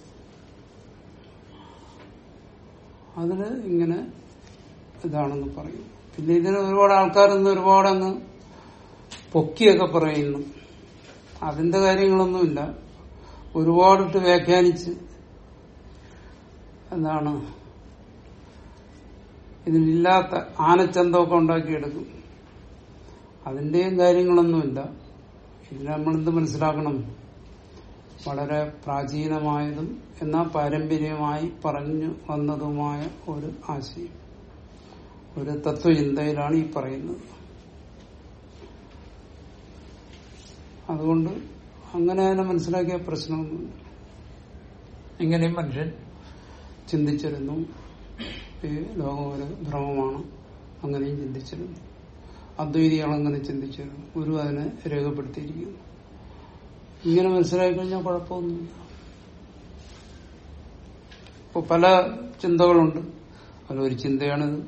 അതിന് ഇങ്ങനെ ഇതാണെന്ന് പറയും പിന്നെ ഇതിന് ഒരുപാട് ആൾക്കാരൊന്നും ഒരുപാട് അങ്ങ് പൊക്കിയൊക്കെ പറയുന്നു അതിന്റെ കാര്യങ്ങളൊന്നുമില്ല ഒരുപാടിട്ട് വ്യാഖ്യാനിച്ച് എന്താണ് ഇതിലില്ലാത്ത ആനച്ചന്തമൊക്കെ ഉണ്ടാക്കിയെടുക്കും അതിന്റെയും കാര്യങ്ങളൊന്നുമില്ല ഇതിൽ നമ്മളെന്ത് മനസ്സിലാക്കണം വളരെ പ്രാചീനമായതും എന്നാൽ പാരമ്പര്യമായി പറഞ്ഞു വന്നതുമായ ഒരു ആശയം ഒരു തത്വചിന്തയിലാണ് ഈ പറയുന്നത് അതുകൊണ്ട് അങ്ങനെ അതിനെ മനസ്സിലാക്കിയ പ്രശ്നമൊന്നുമില്ല ഇങ്ങനെയും മനുഷ്യൻ ചിന്തിച്ചിരുന്നു ഈ ലോകം ഒരു ഭ്രമമാണ് അങ്ങനെയും ചിന്തിച്ചിരുന്നു അദ്വൈതികൾ അങ്ങനെ ചിന്തിച്ചിരുന്നു ഗുരു അതിനെ രേഖപ്പെടുത്തിയിരിക്കുന്നു ഇങ്ങനെ മനസ്സിലാക്കി കഴിഞ്ഞാൽ കുഴപ്പമൊന്നുമില്ല ഇപ്പൊ പല ചിന്തകളുണ്ട് അതിലൊരു ചിന്തയാണിത്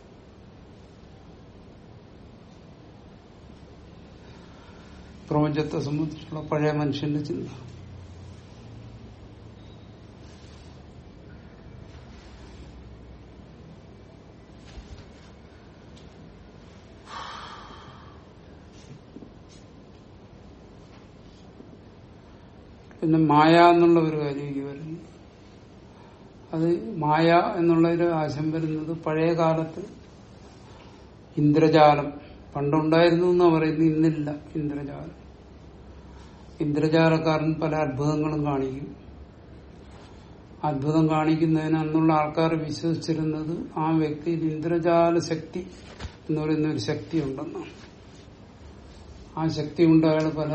പ്രപഞ്ചത്തെ സംബന്ധിച്ചുള്ള പഴയ മനുഷ്യന്റെ ചിന്ത പിന്നെ മായ എന്നുള്ള ഒരു കാര്യമൊക്കെ വരുന്നു അത് മായ എന്നുള്ള ഒരു ആശം വരുന്നത് പഴയ കാലത്ത് ഇന്ദ്രജാലം പണ്ടുണ്ടായിരുന്നു എന്നാ പറയുന്നത് ഇന്നില്ല ഇന്ദ്രജാലം ഇന്ദ്രജാലക്കാരൻ പല അത്ഭുതങ്ങളും കാണിക്കും അത്ഭുതം കാണിക്കുന്നതിന് അന്നുള്ള ആൾക്കാർ വിശ്വസിച്ചിരുന്നത് ആ വ്യക്തിയിൽ ഇന്ദ്രജാല ശക്തി എന്ന് പറയുന്ന ഒരു ശക്തി ഉണ്ടെന്നാണ് ആ ശക്തി കൊണ്ട് അയാൾ പല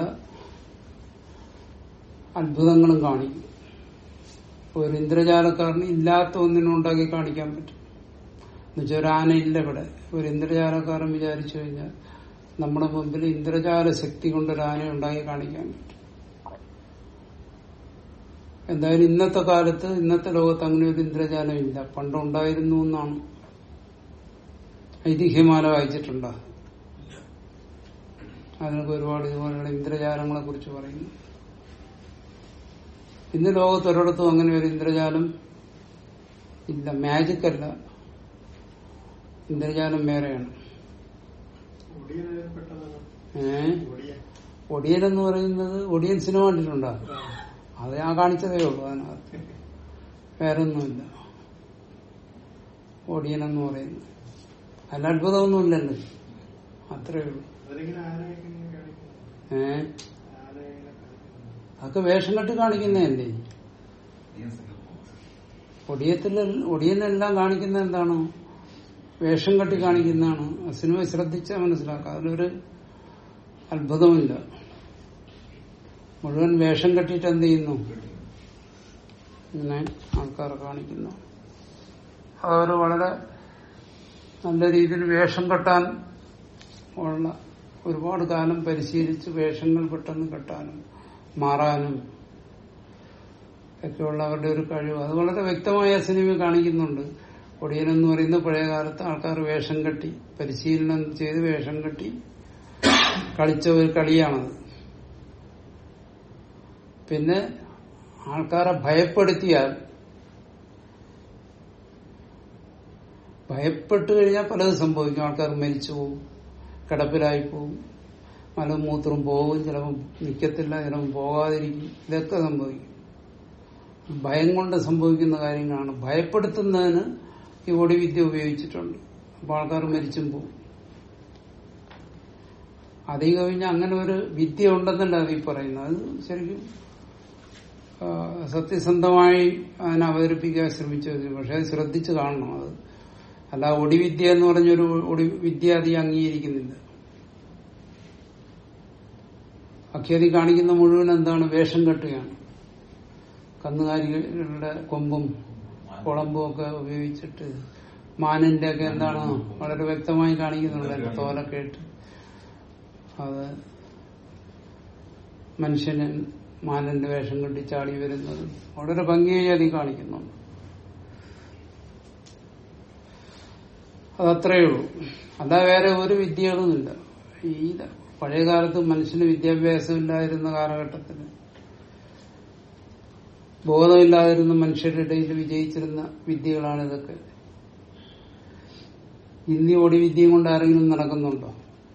അത്ഭുതങ്ങളും കാണിക്കും ഒരു ഇന്ദ്രജാലക്കാരന് ഇല്ലാത്ത ഒന്നിനും ഉണ്ടാക്കി കാണിക്കാൻ പറ്റും എന്നുവെച്ചാൽ ഒരു ആനയില്ല ഇവിടെ ഒരു ഇന്ദ്രജാലക്കാരൻ വിചാരിച്ചു കഴിഞ്ഞാൽ നമ്മുടെ മുമ്പിൽ ഇന്ദ്രജാല ശക്തി കൊണ്ട് ഒരു ആനയെ ഉണ്ടാക്കി കാണിക്കാൻ പറ്റും എന്തായാലും ഇന്നത്തെ കാലത്ത് ഇന്നത്തെ ലോകത്ത് അങ്ങനെ ഒരു ഇന്ദ്രജാലം ഇല്ല പണ്ടുണ്ടായിരുന്നു എന്നാണ് ഐതിഹ്യമാല വായിച്ചിട്ടുണ്ടോ അതിനൊക്കെ ഒരുപാട് ഇതുപോലെയുള്ള ഇന്ദ്രജാലങ്ങളെ കുറിച്ച് പറയുന്നു ഇന്ന് ലോകത്ത് ഒരിടത്തും അങ്ങനെ ഒരു ഇന്ദ്രജാലം ഇല്ല മാജിക് അല്ല ഇന്ദ്രജാലം വേറെയാണ് ഏ ഒടിയൻ എന്ന് പറയുന്നത് ഒടിയൻ സിനിമ കണ്ടിട്ടുണ്ടോ അത് ഞാൻ കാണിച്ചതേ ഉള്ളൂ അതിനകത്ത് വേറെ ഒന്നുമില്ല ഒടിയൻ എന്ന് പറയുന്നത് അതിൽ അത്ഭുതമൊന്നുമില്ലല്ലോ അത്രേ ഉള്ളൂ ഏ അതൊക്കെ വേഷം കെട്ടി കാണിക്കുന്നതല്ലേ ഒടിയത്തിൽ ഒടിയനെല്ലാം കാണിക്കുന്നത് എന്താണ് വേഷം കെട്ടി കാണിക്കുന്നതാണ് ആ സിനിമ ശ്രദ്ധിച്ചാൽ മനസ്സിലാക്കാം അതിലൊരു അത്ഭുതമില്ല മുഴുവൻ വേഷം കെട്ടിയിട്ട് എന്ത് ചെയ്യുന്നു ഇങ്ങനെ ആൾക്കാരെ കാണിക്കുന്നു അതൊരു വളരെ നല്ല രീതിയിൽ വേഷം കെട്ടാൻ ഉള്ള ഒരുപാട് കാലം പരിശീലിച്ച് വേഷങ്ങൾ പെട്ടെന്ന് കെട്ടാനും മാറാനും ഒക്കെയുള്ള അവരുടെ ഒരു കഴിവ് അത് വളരെ വ്യക്തമായ സിനിമ കാണിക്കുന്നുണ്ട് ഒടിയൻ എന്ന് പറയുന്ന പഴയ കാലത്ത് ആൾക്കാർ വേഷം കെട്ടി പരിശീലനം ചെയ്ത് വേഷം കെട്ടി കളിച്ച ഒരു കളിയാണത് പിന്നെ ആൾക്കാരെ ഭയപ്പെടുത്തിയാൽ ഭയപ്പെട്ടു കഴിഞ്ഞാൽ പലതും സംഭവിക്കും ആൾക്കാർ മരിച്ചു പോകും കിടപ്പിലായി പോകും മലമൂത്രം പോകും ചിലപ്പോൾ നിൽക്കത്തില്ല ചിലപ്പോൾ പോകാതിരിക്കും ഇതൊക്കെ സംഭവിക്കും ഭയം കൊണ്ട് സംഭവിക്കുന്ന കാര്യങ്ങളാണ് ഭയപ്പെടുത്തുന്നതിന് ഈ ഒടിവിദ്യ ഉപയോഗിച്ചിട്ടുണ്ട് അപ്പോൾ ആൾക്കാർ മരിച്ചും പോകും അതീ കഴിഞ്ഞാൽ അങ്ങനെ ഒരു വിദ്യ ഉണ്ടെന്നല്ല അത് ഈ പറയുന്നത് അത് ശരിക്കും ആ, സത്യസന്ധമായി അതിനെ അവതരിപ്പിക്കാൻ ശ്രമിച്ചു പക്ഷെ അത് ശ്രദ്ധിച്ച് കാണണം അത് അല്ല ഒടിവിദ്യ എന്ന് പറഞ്ഞൊരു ഒടി വിദ്യ അധികം അംഗീകരിക്കുന്നില്ല അഖ്യാതി കാണിക്കുന്ന മുഴുവൻ എന്താണ് വേഷം കെട്ടുകയാണ് കന്നുകാലികളുടെ കൊമ്പും കുളമ്പും ഒക്കെ ഉപയോഗിച്ചിട്ട് മാനിന്റെ ഒക്കെ എന്താണ് വളരെ വ്യക്തമായി കാണിക്കുന്നുണ്ട് എന്റെ തോലൊക്കെ ഇട്ട് അത് മനുഷ്യന് മാനന്റെ വേഷം കെട്ടി ചാടി വരുന്നത് വളരെ ഭംഗിയായി അത് കാണിക്കുന്നുണ്ട് അതത്രയേ ഉള്ളൂ അല്ല വേറെ ഒരു വിദ്യകളുമില്ല ഈ പഴയ കാലത്ത് മനുഷ്യന് വിദ്യാഭ്യാസം ഇല്ലാതിരുന്ന കാലഘട്ടത്തിൽ ബോധമില്ലാതിരുന്ന മനുഷ്യരുടെ ഇടയിൽ വിജയിച്ചിരുന്ന വിദ്യകളാണ് ഇതൊക്കെ ഇന്നീ ഒടി വിദ്യയും കൊണ്ട് ആരെങ്കിലും നടക്കുന്നുണ്ടോ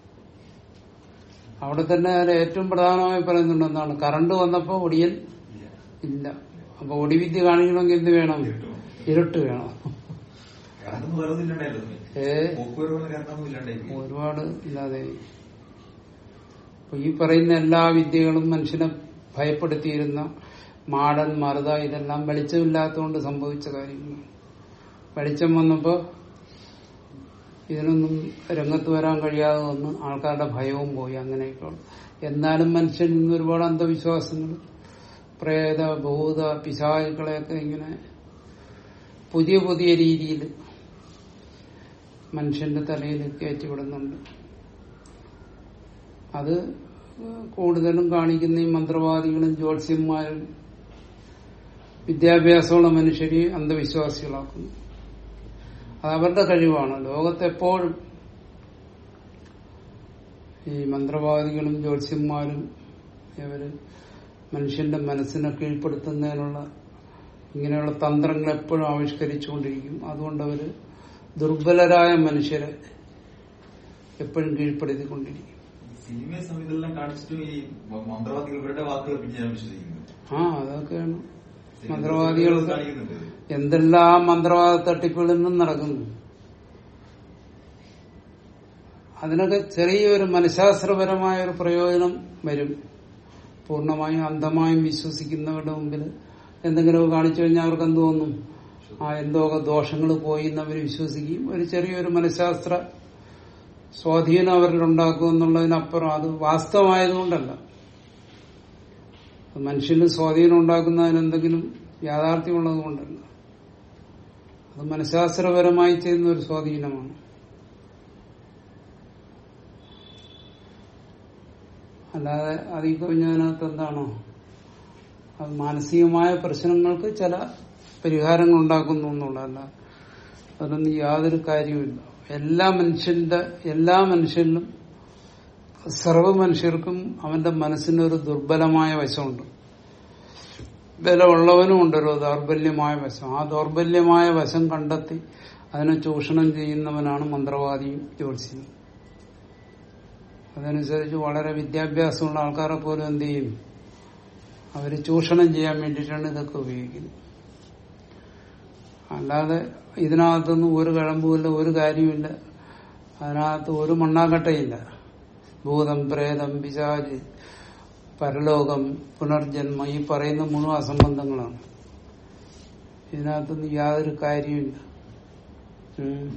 അവിടെ തന്നെ അതിൽ ഏറ്റവും പ്രധാനമായി പറയുന്നുണ്ട് എന്താണ് കറണ്ട് വന്നപ്പോ ഒടിയൻ ഇല്ല അപ്പൊ ഒടിവിദ്യ കാണിക്കണമെങ്കിൽ എന്ത് വേണം ഇരുട്ട് വേണം കറണ്ടൊന്നും വേറൊന്നും ഇല്ലാണ്ടായിരുന്നു ഏ പോക്കുവരവ് കറണ്ടൊന്നും ഇല്ലാണ്ടായി ഒരുപാട് ഇല്ലാതെ അപ്പൊ ഈ പറയുന്ന എല്ലാ വിദ്യകളും മനുഷ്യനെ ഭയപ്പെടുത്തിയിരുന്ന മാടൻ മറുത ഇതെല്ലാം വെളിച്ചമില്ലാത്തതുകൊണ്ട് സംഭവിച്ച കാര്യങ്ങളാണ് വെളിച്ചം വന്നപ്പോ ഇതിനൊന്നും രംഗത്ത് വരാൻ കഴിയാതെ വന്ന് ആൾക്കാരുടെ ഭയവും പോയി അങ്ങനെയൊക്കെ എന്നാലും മനുഷ്യൻ ഇന്ന് ഒരുപാട് അന്ധവിശ്വാസങ്ങൾ പ്രേത ഭൂത പിശാചുക്കളെയൊക്കെ ഇങ്ങനെ പുതിയ പുതിയ രീതിയിൽ മനുഷ്യന്റെ തലയിൽ കയറ്റിവിടുന്നുണ്ട് അത് കൂടുതലും കാണിക്കുന്ന ഈ മന്ത്രവാദികളും ജ്യോത്സ്യന്മാരും വിദ്യാഭ്യാസമുള്ള മനുഷ്യരെ അന്ധവിശ്വാസികളാക്കുന്നു അത് അവരുടെ കഴിവാണ് ലോകത്തെപ്പോഴും ഈ മന്ത്രവാദികളും ജ്യോത്സ്യന്മാരും ഇവര് മനുഷ്യന്റെ മനസ്സിനെ കീഴ്പ്പെടുത്തുന്നതിനുള്ള ഇങ്ങനെയുള്ള തന്ത്രങ്ങൾ എപ്പോഴും ആവിഷ്കരിച്ചുകൊണ്ടിരിക്കും അതുകൊണ്ട് അവര് ദുർബലരായ മനുഷ്യരെ എപ്പോഴും കീഴ്പ്പെടുത്തിക്കൊണ്ടിരിക്കും സിനിമ സമയത്തെല്ലാം കാണിച്ചിട്ടും ഈ മന്ത്രവാദികൾ ഇവരുടെ വാക്കുകൾ പിന്നെ ഞാൻ വിശ്വസിക്കുന്നത് ആ അതൊക്കെയാണ് മന്ത്രവാദികൾക്ക് കാണിക്കുന്നുണ്ട് ഇത്. എന്തെല്ലാം മന്ത്രവാദ തട്ടിപ്പുകളിൽ നിന്നും നടക്കുന്നു അതിനൊക്കെ ചെറിയൊരു മനഃശാസ്ത്രപരമായ ഒരു പ്രയോജനം വരും പൂർണ്ണമായും അന്ധമായും വിശ്വസിക്കുന്നവരുടെ മുമ്പിൽ എന്തെങ്കിലും കാണിച്ചു കഴിഞ്ഞാൽ അവർക്ക് എന്ത് തോന്നും ആ എന്തൊക്കെ ദോഷങ്ങൾ പോയി എന്നവർ വിശ്വസിക്കും ഒരു ചെറിയൊരു മനഃശാസ്ത്ര സ്വാധീനം അവരിൽ ഉണ്ടാക്കും എന്നുള്ളതിനപ്പുറം അത് വാസ്തവമായതുകൊണ്ടല്ല അത് മനുഷ്യന് സ്വാധീനം ഉണ്ടാക്കുന്നതിന് എന്തെങ്കിലും യാഥാർത്ഥ്യമുള്ളത് കൊണ്ടല്ല അത് മനഃശാസ്ത്രപരമായി ചെയ്യുന്ന ഒരു സ്വാധീനമാണ് അല്ലാതെ അതിൽ കവിഞ്ഞതിനകത്ത് എന്താണോ അത് മാനസികമായ പ്രശ്നങ്ങൾക്ക് ചില പരിഹാരങ്ങൾ ഉണ്ടാക്കുന്നു എന്നുള്ളതല്ല അതൊന്നും യാതൊരു കാര്യവുമില്ല എല്ലാ മനുഷ്യന്റെ എല്ലാ മനുഷ്യരിലും സർവ്വ മനുഷ്യർക്കും അവന്റെ മനസ്സിനൊരു ദുർബലമായ വശമുണ്ട് ബലമുള്ളവനും ഉണ്ടൊരു ദൗർബല്യമായ വശം ആ ദൗർബല്യമായ വശം കണ്ടെത്തി അതിനെ ചൂഷണം ചെയ്യുന്നവനാണ് മന്ത്രവാദിയും ജ്യോത്സ്യനും അതനുസരിച്ച് വളരെ വിദ്യാഭ്യാസമുള്ള ആൾക്കാരെ പോലും എന്ത് ചെയ്യും അവര് ചൂഷണം ചെയ്യാൻ വേണ്ടിയിട്ടാണ് ഇതൊക്കെ ഉപയോഗിക്കുന്നത് അല്ലാതെ ഇതിനകത്തൊന്നും ഒരു കഴമ്പുമില്ല ഒരു കാര്യമില്ല അതിനകത്ത് ഒരു മണ്ണാങ്കട്ടയില്ല ഭൂതം പ്രേതം പിശാച് പരലോകം പുനർജന്മം ഈ പറയുന്ന മുഴുവൻ അസംബന്ധങ്ങളാണ് ഇതിനകത്തൊന്നും യാതൊരു കാര്യമില്ല ഉം.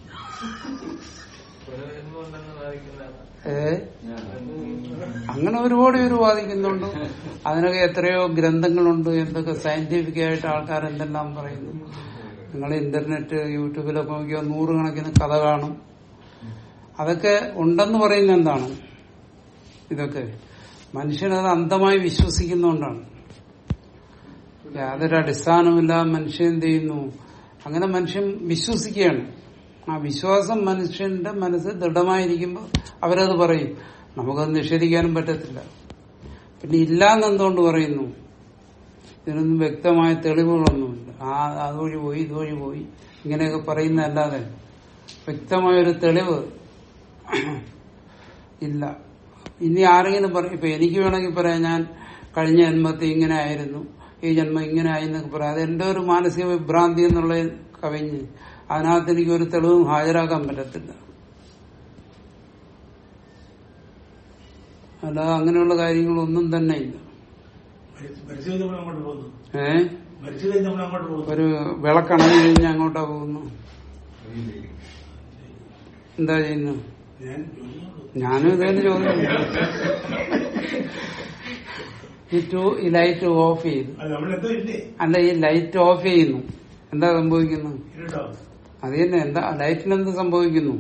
ഏ അങ്ങനെ ഒരുപാട് പേര് വാദിക്കുന്നുണ്ട് അതിനൊക്കെ എത്രയോ ഗ്രന്ഥങ്ങളുണ്ട് എന്തൊക്കെ സയന്റിഫിക് ആയിട്ട് ആൾക്കാർ എന്തെല്ലാം പറയുന്നു നിങ്ങൾ ഇന്റർനെറ്റ് യൂട്യൂബിലൊക്കെ നോക്കിയാൽ നൂറുകണക്കിന് കഥ കാണും അതൊക്കെ ഉണ്ടെന്ന് പറയുന്നത് എന്താണ് ഇതൊക്കെ മനുഷ്യനത് അന്ധമായി വിശ്വസിക്കുന്നോണ്ടാണ് യാതൊരു അടിസ്ഥാനമില്ല മനുഷ്യൻ എന്ത് ചെയ്യുന്നു അങ്ങനെ മനുഷ്യൻ വിശ്വസിക്കുകയാണ് ആ വിശ്വാസം മനുഷ്യന്റെ മനസ്സ് ദൃഢമായിരിക്കുമ്പോൾ അവരത് പറയും നമുക്കത് നിഷേധിക്കാനും പറ്റത്തില്ല പിന്നെ ഇല്ലാന്ന് എന്തുകൊണ്ട് പറയുന്നു ഇതിനൊന്നും വ്യക്തമായ തെളിവുകളൊന്നുമില്ല ആ അതുവഴി പോയി ഇതുവഴി പോയി ഇങ്ങനെയൊക്കെ പറയുന്നതല്ലാതെ വ്യക്തമായൊരു തെളിവ് ഇല്ല ഇനി ആരെങ്കിലും പറയും ഇപ്പൊ എനിക്ക് വേണമെങ്കിൽ പറയാം ഞാൻ കഴിഞ്ഞ ജന്മത്തിൽ ഇങ്ങനെ ആയിരുന്നു ഈ ജന്മം ഇങ്ങനെ ആയി എന്നൊക്കെ പറയാം അത് എന്റെ ഒരു മാനസിക വിഭ്രാന്തി എന്നുള്ള കവിഞ്ഞ് അതിനകത്ത് എനിക്ക് ഒരു തെളിവും ഹാജരാക്കാൻ പറ്റത്തില്ല അല്ലാതെ അങ്ങനെയുള്ള കാര്യങ്ങളൊന്നും തന്നെ ഇല്ല മരിച്ചു മരിച്ചു കഴിഞ്ഞ് നമ്മൾ അങ്ങോട്ട് പോകുന്നു ഏ മരിച്ചു കഴിഞ്ഞ് നമ്മൾ അങ്ങോട്ട് പോകുന്നു ഒരു വിളക്കണഞ്ഞു കഴിഞ്ഞ് അങ്ങോട്ടാ പോകുന്നു എന്താ ചെയ്യുന്നു ഞാൻ ചോദിക്കുന്നുള്ളൂ. ഞാനും ഇതന്നെ ചോദിക്കുന്നു ഈ ടു ഈ ലൈറ്റ് ഓഫ് ചെയ്തു അല്ല നമ്മളെന്തോ ഇല്ലേ അല്ല ഈ ലൈറ്റ് ഓഫ് ചെയ്യുന്നു എന്താ സംഭവിക്കുന്നത് ഇരുട്ടോ അത് തന്നെ എന്താ ലൈറ്റിന് എന്ത് സംഭവിക്കുന്നു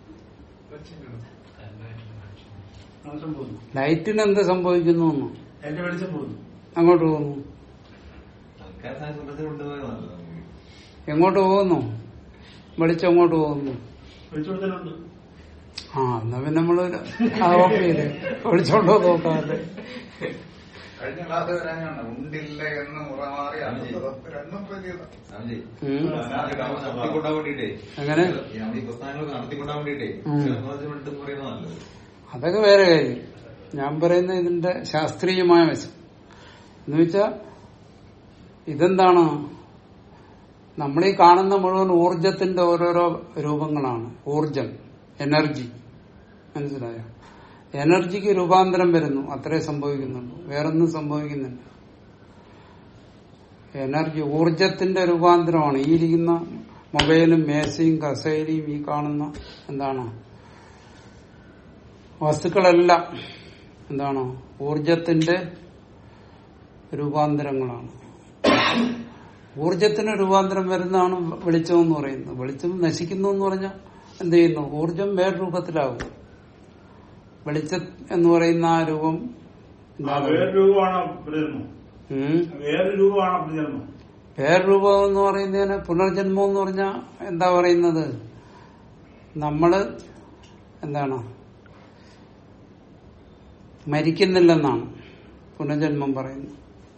നാശം പോകുന്നു ലൈറ്റിന് എന്ത് സംഭവിക്കുന്നു എന്ന് എന്റെ വെളിച്ചം പോകുന്നു അങ്ങോട്ട് പോകുന്നു ആൾക്കാർ സാഹചര്യത്തിൽ കൊണ്ടുപോയത് നല്ലത് നമുക്ക്. എങ്ങോട്ട് പോകുന്നു വെളിച്ചം അങ്ങോട്ട് പോകുന്നു വെളിച്ചം കൊടുത്തലുണ്ട് ആ എന്നാ പിന്നെ നമ്മള് ആ ഓഫ് ചെയ്ത് വെളിച്ചോണ്ടോ നോക്കാതെ കഴിഞ്ഞ ക്ലാസ് വരാനാണ് ഉണ്ടില്ല എന്ന് മുറമാറി രണ്ടും പ്രതിയത സ്വാമിജി, ഉം. പുസ്തകങ്ങൾ നടത്തിക്കൊണ്ടാൻ വേണ്ടിട്ടേ എങ്ങനെ ഈ നമ്മൾ ഈ പുസ്തകങ്ങൾ നടത്തിക്കൊണ്ടാൻ വേണ്ടിട്ടേ ഉം. വേണ്ടി പറയുന്നത് നല്ലത് അതൊക്കെ വേറെ കാര്യം ഞാൻ പറയുന്ന ഇതിന്റെ ശാസ്ത്രീയമായ വശം എന്ന് വെച്ചാ ഇതെന്താണ് നമ്മളീ കാണുന്ന മുഴുവൻ ഊർജത്തിന്റെ ഓരോരോ രൂപങ്ങളാണ് ഊർജം എനർജി മനസ്സിലായോ എനർജിക്ക് രൂപാന്തരം വരുന്നു അത്രേ സംഭവിക്കുന്നുള്ളൂ വേറൊന്നും സംഭവിക്കുന്നില്ല എനർജി ഊർജത്തിന്റെ രൂപാന്തരമാണ് ഈ ഇരിക്കുന്ന മൊബൈലും മേശയും കസേരയും ഈ കാണുന്ന എന്താണ് വസ്തുക്കളെല്ലാം എന്താണ് ഊർജത്തിന്റെ രൂപാന്തരങ്ങളാണ് ഊർജത്തിന് രൂപാന്തരം വരുന്നതാണ് വെളിച്ചം എന്ന് പറയുന്നത് വെളിച്ചം നശിക്കുന്നു എന്ന് പറഞ്ഞാൽ എന്ത് ചെയ്യുന്നു ഊർജം വേറെ രൂപത്തിലാകും വെളിച്ചം എന്ന് പറയുന്ന ആ രൂപം ആ എന്താണ്? വേറെ രൂപമാണോ പ്രജന്മം ഉം. വേറെ രൂപമാണോ പ്രജന്മം വേറെ രൂപം എന്ന് പറയുന്നതിന് പുനർജന്മം എന്ന് പറഞ്ഞാൽ എന്താ പറയുന്നത് നമ്മള് എന്താണ് മരിക്കുന്നില്ലെന്നാണ് പുനർജന്മം പറയുന്നത്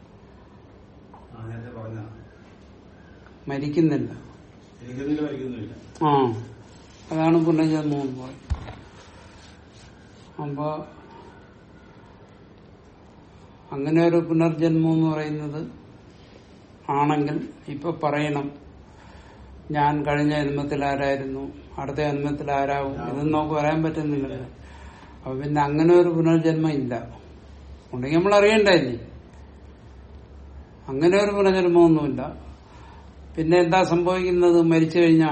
ആ നേരത്തെ പറഞ്ഞതാണ് മരിക്കുന്നില്ല എനിക്കൊന്നില്ല മരിക്കുന്നില്ല ആ അതാണ് പുനർജന്മം എന്ന് പറയുന്നത് അപ്പൊ അങ്ങനെ ഒരു പുനർജന്മം എന്ന് പറയുന്നത് ആണെങ്കിൽ ഇപ്പൊ പറയണം ഞാൻ കഴിഞ്ഞ ജന്മത്തിൽ ആരായിരുന്നു അടുത്ത ജന്മത്തിൽ ആരാവും ഇതൊന്നും നമുക്ക് പറയാൻ പറ്റുന്നില്ല അപ്പൊ പിന്നെ അങ്ങനെ ഒരു പുനർജന്മം ഇല്ല ഉണ്ടെങ്കിൽ നമ്മൾ അറിയണ്ടായില്ലേ അങ്ങനെ ഒരു പുനർജന്മമൊന്നുമില്ല പിന്നെ എന്താ സംഭവിക്കുന്നത് മരിച്ചു കഴിഞ്ഞാ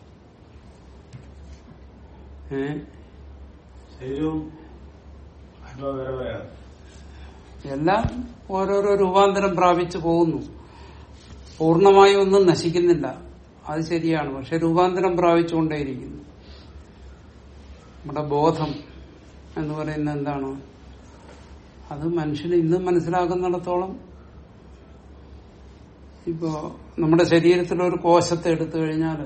ഏ ശരീരവും ആത്മാവ് വേറെ വേറെയാണ് എല്ലാം ഓരോരോ രൂപാന്തരം പ്രാപിച്ചു പോകുന്നു പൂർണ്ണമായും ഒന്നും നശിക്കുന്നില്ല അത് ശരിയാണ് പക്ഷെ രൂപാന്തരം പ്രാപിച്ചുകൊണ്ടേയിരിക്കുന്നു നമ്മുടെ ബോധം എന്ന് പറയുന്നത് എന്താണ് അത് മനുഷ്യന് ഇന്ന് മനസ്സിലാക്കുന്നിടത്തോളം ഇപ്പോ നമ്മുടെ ശരീരത്തിലൊരു കോശത്തെ എടുത്തു കഴിഞ്ഞാൽ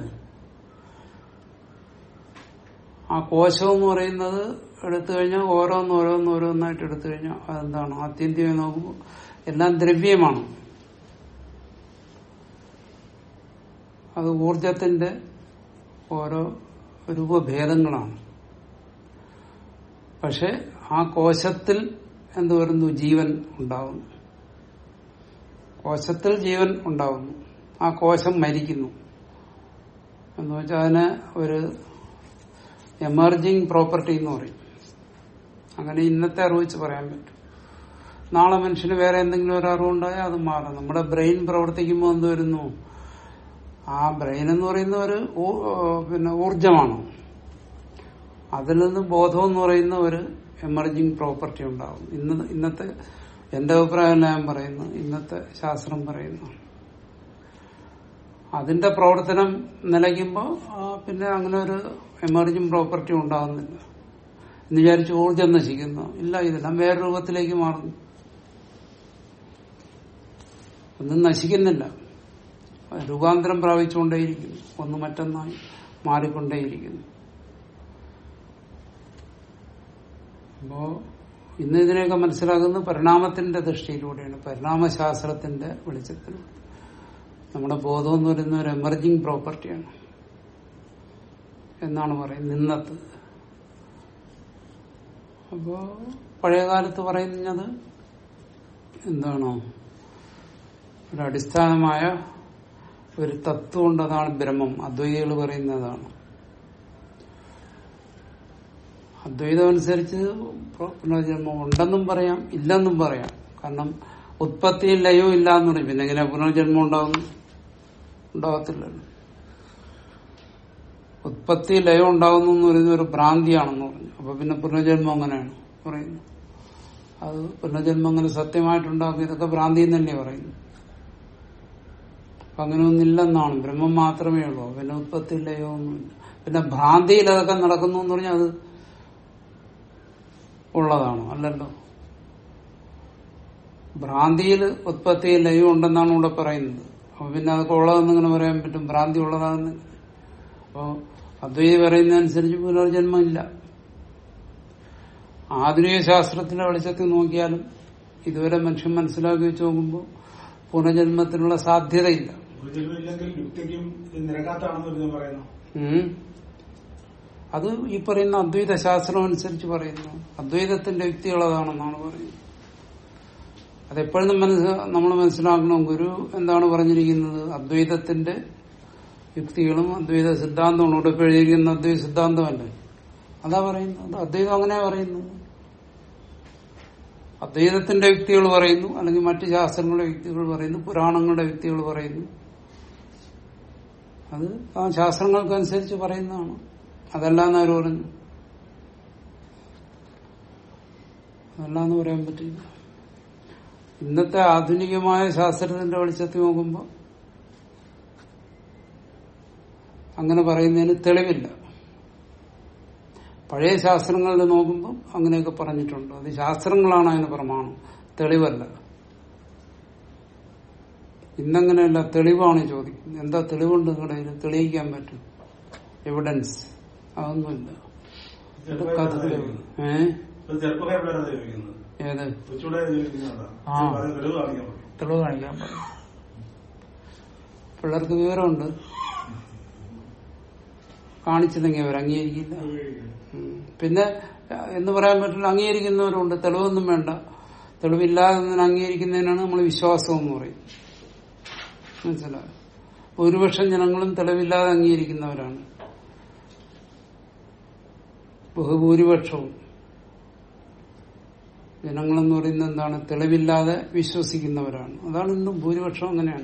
ആ കോശം എന്ന് പറയുന്നത് എടുത്തു കഴിഞ്ഞാൽ ഓരോന്ന് ഓരോന്ന് ഓരോന്നായിട്ട് എടുത്തു കഴിഞ്ഞാൽ അതെന്താണ് ആത്യന്തികം നോക്കുമ്പോൾ എല്ലാം ദ്രവ്യമാണ് അത് ഊർജത്തിന്റെ ഓരോ രൂപഭേദങ്ങളാണ് പക്ഷെ ആ കോശത്തിൽ എന്ത് വരുന്നു ജീവൻ ഉണ്ടാവുന്നു കോശത്തിൽ ജീവൻ ഉണ്ടാവുന്നു ആ കോശം മരിക്കുന്നു എന്ന് വെച്ചാൽ അതിന് ഒരു എമർജിങ് പ്രോപ്പർട്ടി എന്ന് പറയും അങ്ങനെ ഇന്നത്തെ അറിവ് വെച്ച് പറയാൻ പറ്റും നാളെ മനുഷ്യന് വേറെ എന്തെങ്കിലും ഒരു അറിവുണ്ടായാൽ അത് മാറും നമ്മുടെ ബ്രെയിൻ പ്രവർത്തിക്കുമ്പോൾ എന്ത് വരുന്നു ആ ബ്രെയിൻ എന്ന് പറയുന്ന ഒരു ഊ- പിന്നെ ഊർജമാണ് അതിൽ നിന്ന് ബോധം എന്ന് പറയുന്ന ഒരു എമർജിങ് പ്രോപ്പർട്ടി ഉണ്ടാവും ഇന്ന് ഇന്നത്തെ എന്റെ അഭിപ്രായമല്ല ഞാൻ പറയുന്നു ഇന്നത്തെ ശാസ്ത്രം പറയുന്നു അതിന്റെ പ്രവർത്തനം നിലയ്ക്കുമ്പോൾ പിന്നെ അങ്ങനെ ഒരു എമർജിങ് പ്രോപ്പർട്ടി ഉണ്ടാകുന്നില്ല എന്ന് വിചാരിച്ച് ഊർജം നശിക്കുന്നു ഇല്ല ഇതെല്ലാം വേറെ രൂപത്തിലേക്ക് മാറുന്നു ഒന്നും നശിക്കുന്നില്ല രൂപാന്തരം പ്രാപിച്ചുകൊണ്ടേയിരിക്കുന്നു ഒന്ന് മറ്റൊന്നായി മാറിക്കൊണ്ടേയിരിക്കുന്നു അപ്പോ ഇന്ന് ഇതിനെയൊക്കെ മനസ്സിലാക്കുന്നത് പരിണാമത്തിന്റെ ദൃഷ്ടിയിലൂടെയാണ് പരിണാമശാസ്ത്രത്തിന്റെ വെളിച്ചത്തിലൂടെ നമ്മുടെ ബോധം എന്ന് പറയുന്ന ഒരു എമർജിങ് പ്രോപ്പർട്ടിയാണ് എന്നാണ് പറയുന്നത് ഇന്നത്തെ അപ്പോ പഴയകാലത്ത് പറയുന്നത് എന്താണോ ഒരു അടിസ്ഥാനമായ ഒരു തത്വം ഉണ്ട് അതാണ് ബ്രഹ്മം അദ്വൈതികൾ പറയുന്നതാണ് അദ്വൈതം അനുസരിച്ച് പുനർജന്മം ഉണ്ടെന്നും പറയാം ഇല്ലെന്നും പറയാം കാരണം ഉത്പത്തിയും ലയവും ഇല്ല എന്ന് പറയും പിന്നെ എങ്ങനെ പുനർജന്മം ഉണ്ടാകുന്നു ഉണ്ടാകത്തില്ലല്ലോ ഉത്പത്തി ലയം ഉണ്ടാകുന്നു എന്ന് പറയുന്നത് ഒരു ഭ്രാന്തിയാണെന്ന് പറഞ്ഞു അപ്പൊ പിന്നെ പുനർജന്മം അങ്ങനെയാണ് പറയുന്നു അത് പുനർജന്മം അങ്ങനെ സത്യമായിട്ടുണ്ടാക്കും ഇതൊക്കെ ഭ്രാന്തി എന്നല്ലേ പറയുന്നു അപ്പൊ അങ്ങനെയൊന്നില്ലെന്നാണ് ബ്രഹ്മം മാത്രമേ ഉള്ളൂ പിന്നെ ഉത്പത്തി ലയോ ഒന്നുമില്ല പിന്നെ ഭ്രാന്തിയിൽ അതൊക്കെ നടക്കുന്നു എന്ന് പറഞ്ഞാൽ അത് ഉള്ളതാണോ അല്ലല്ലോ ഭ്രാന്തിയിൽ ഉത്പത്തി ലയം ഉണ്ടെന്നാണ് ഇവിടെ പറയുന്നത് അപ്പൊ പിന്നെ അതൊക്കെ ഉള്ളതെന്ന് ഇങ്ങനെ പറയാൻ പറ്റും ഭ്രാന്തി ഉള്ളതാണെന്ന് അപ്പോ അദ്വൈതി പറയുന്നതനുസരിച്ച് പുനർജന്മം ഇല്ല ആധുനിക ശാസ്ത്രത്തിന്റെ വെളിച്ചത്തിൽ നോക്കിയാലും ഇതുവരെ മനുഷ്യൻ മനസ്സിലാക്കി വെച്ച് നോക്കുമ്പോൾ പുനർജന്മത്തിനുള്ള സാധ്യതയില്ല ഗുരുജന്മില്ലെങ്കിൽ യുക്തിക്കും ഇത് നിരക്കാത്താണെന്ന് ഞാൻ പറയുന്നു ഉം. അത് ഈ പറയുന്ന അദ്വൈത ശാസ്ത്രം അനുസരിച്ച് പറയുന്നു അദ്വൈതത്തിന്റെ യുക്തികളതാണെന്നാണ് പറയുന്നത് അതെപ്പോഴും മനസ്സ് നമ്മൾ മനസ്സിലാക്കണം ഗുരു എന്താണ് പറഞ്ഞിരിക്കുന്നത് അദ്വൈതത്തിന്റെ യുക്തികളും അദ്വൈത സിദ്ധാന്തവും ഇവിടെ ഇപ്പൊ എഴുതിയിരിക്കുന്ന അദ്വൈത സിദ്ധാന്തമല്ലേ അതാ പറയുന്നത് അത് അദ്വൈതം അങ്ങനെയാ പറയുന്നത് അദ്വൈതത്തിന്റെ യുക്തികൾ പറയുന്നു അല്ലെങ്കിൽ മറ്റ് ശാസ്ത്രങ്ങളുടെ യുക്തികൾ പറയുന്നു പുരാണങ്ങളുടെ യുക്തികൾ പറയുന്നു അത് ആ ശാസ്ത്രങ്ങൾക്കനുസരിച്ച് പറയുന്നതാണ് അതല്ലാന്ന് അവർ പറഞ്ഞു അതല്ലാന്ന് പറയാൻ പറ്റില്ല ഇന്നത്തെ ആധുനികമായ ശാസ്ത്രത്തിന്റെ വെളിച്ചത്തിൽ നോക്കുമ്പോൾ അങ്ങനെ പറയുന്നതിന് തെളിവില്ല പഴയ ശാസ്ത്രങ്ങളിൽ നോക്കുമ്പോൾ അങ്ങനെയൊക്കെ പറഞ്ഞിട്ടുണ്ട് അത് ശാസ്ത്രങ്ങളാണ് അതിന് പ്രമാണം തെളിവല്ല ഇന്നങ്ങനെയല്ല തെളിവാണ് ചോദിക്കുന്നത് എന്താ തെളിവുണ്ട് നിങ്ങളുടെ കയ്യിൽ തെളിയിക്കാൻ പറ്റും എവിഡൻസ് അതൊന്നുമില്ല ഇത് കഥ തെളിവ്. ഏ ഇപ്പൊ ചെറുപ്പക്കാർ എവിടെയാണ് ഉപയോഗിക്കുന്നത് ഏത് കൊച്ചുകൂടെ ഉപയോഗിക്കുന്നതാണ് ആ. തെളിവ് കാണിക്കാൻ പറ്റും തെളിവ് കാണിക്കാൻ പറയും പിള്ളേർക്ക് വിവരമുണ്ട് കാണിച്ചില്ലെങ്കിൽ അവർ അംഗീകരിക്കില്ല ഉം. പിന്നെ എന്ന് പറയാൻ പറ്റില്ല അംഗീകരിക്കുന്നവരുണ്ട് തെളിവൊന്നും വേണ്ട തെളിവില്ലാതെ ഒന്നിനെ അംഗീകരിക്കുന്നതിനാണ് നമ്മൾ വിശ്വാസം എന്ന് പറയും മനസ്സിലായോ ഭൂരിപക്ഷം ജനങ്ങളും തെളിവില്ലാതെ അംഗീകരിക്കുന്നവരാണ് ബഹുഭൂരിപക്ഷവും ജനങ്ങളെന്ന് പറയുന്നത് എന്താണ് തെളിവില്ലാതെ വിശ്വസിക്കുന്നവരാണ് അതാണ് ഇന്നും ഭൂരിപക്ഷം അങ്ങനെയാണ്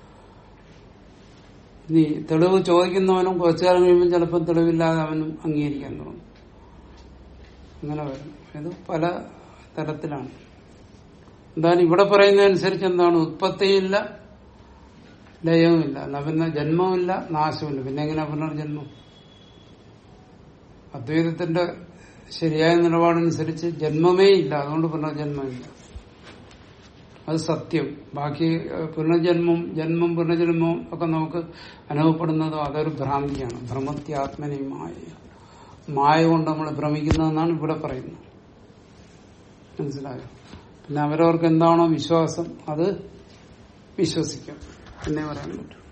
ഇനി തെളിവ് ചോദിക്കുന്നവനും കുറച്ചുകാലം കഴിയുമ്പോൾ ചിലപ്പോൾ തെളിവില്ലാതെ അവനും അംഗീകരിക്കാൻ തുടങ്ങും അങ്ങനെ വരും ഇത് പല തരത്തിലാണ് എന്തായാലും ഇവിടെ പറയുന്നതനുസരിച്ച് എന്താണ് ഉത്പത്തിയില്ല ലയവുമില്ല എന്നാ പിന്നെ ജന്മമില്ല നാശവുമില്ല പിന്നെ എങ്ങനെയാ പുനർജന്മം അദ്വൈതത്തിന്റെ ശരിയായ നിലപാടനുസരിച്ച് ജന്മമേ ഇല്ല അതുകൊണ്ട് പുനർജന്മമില്ല അത് സത്യം ബാക്കി ഏഹ്, പുനർജന്മം ജന്മം പുനർജന്മം ഒക്കെ നമുക്ക് അനുഭവപ്പെടുന്നതോ അതൊരു ഭ്രാന്തിയാണ് ഭ്രമത്യാത്മനി മായ മായ കൊണ്ട് നമ്മൾ ഭ്രമിക്കുന്നതെന്നാണ് ഇവിടെ പറയുന്നത് മനസ്സിലായോ പിന്നെ അവരവർക്ക് എന്താണോ വിശ്വാസം അത് വിശ്വസിക്കാം എന്നേ പറയാൻ പറ്റും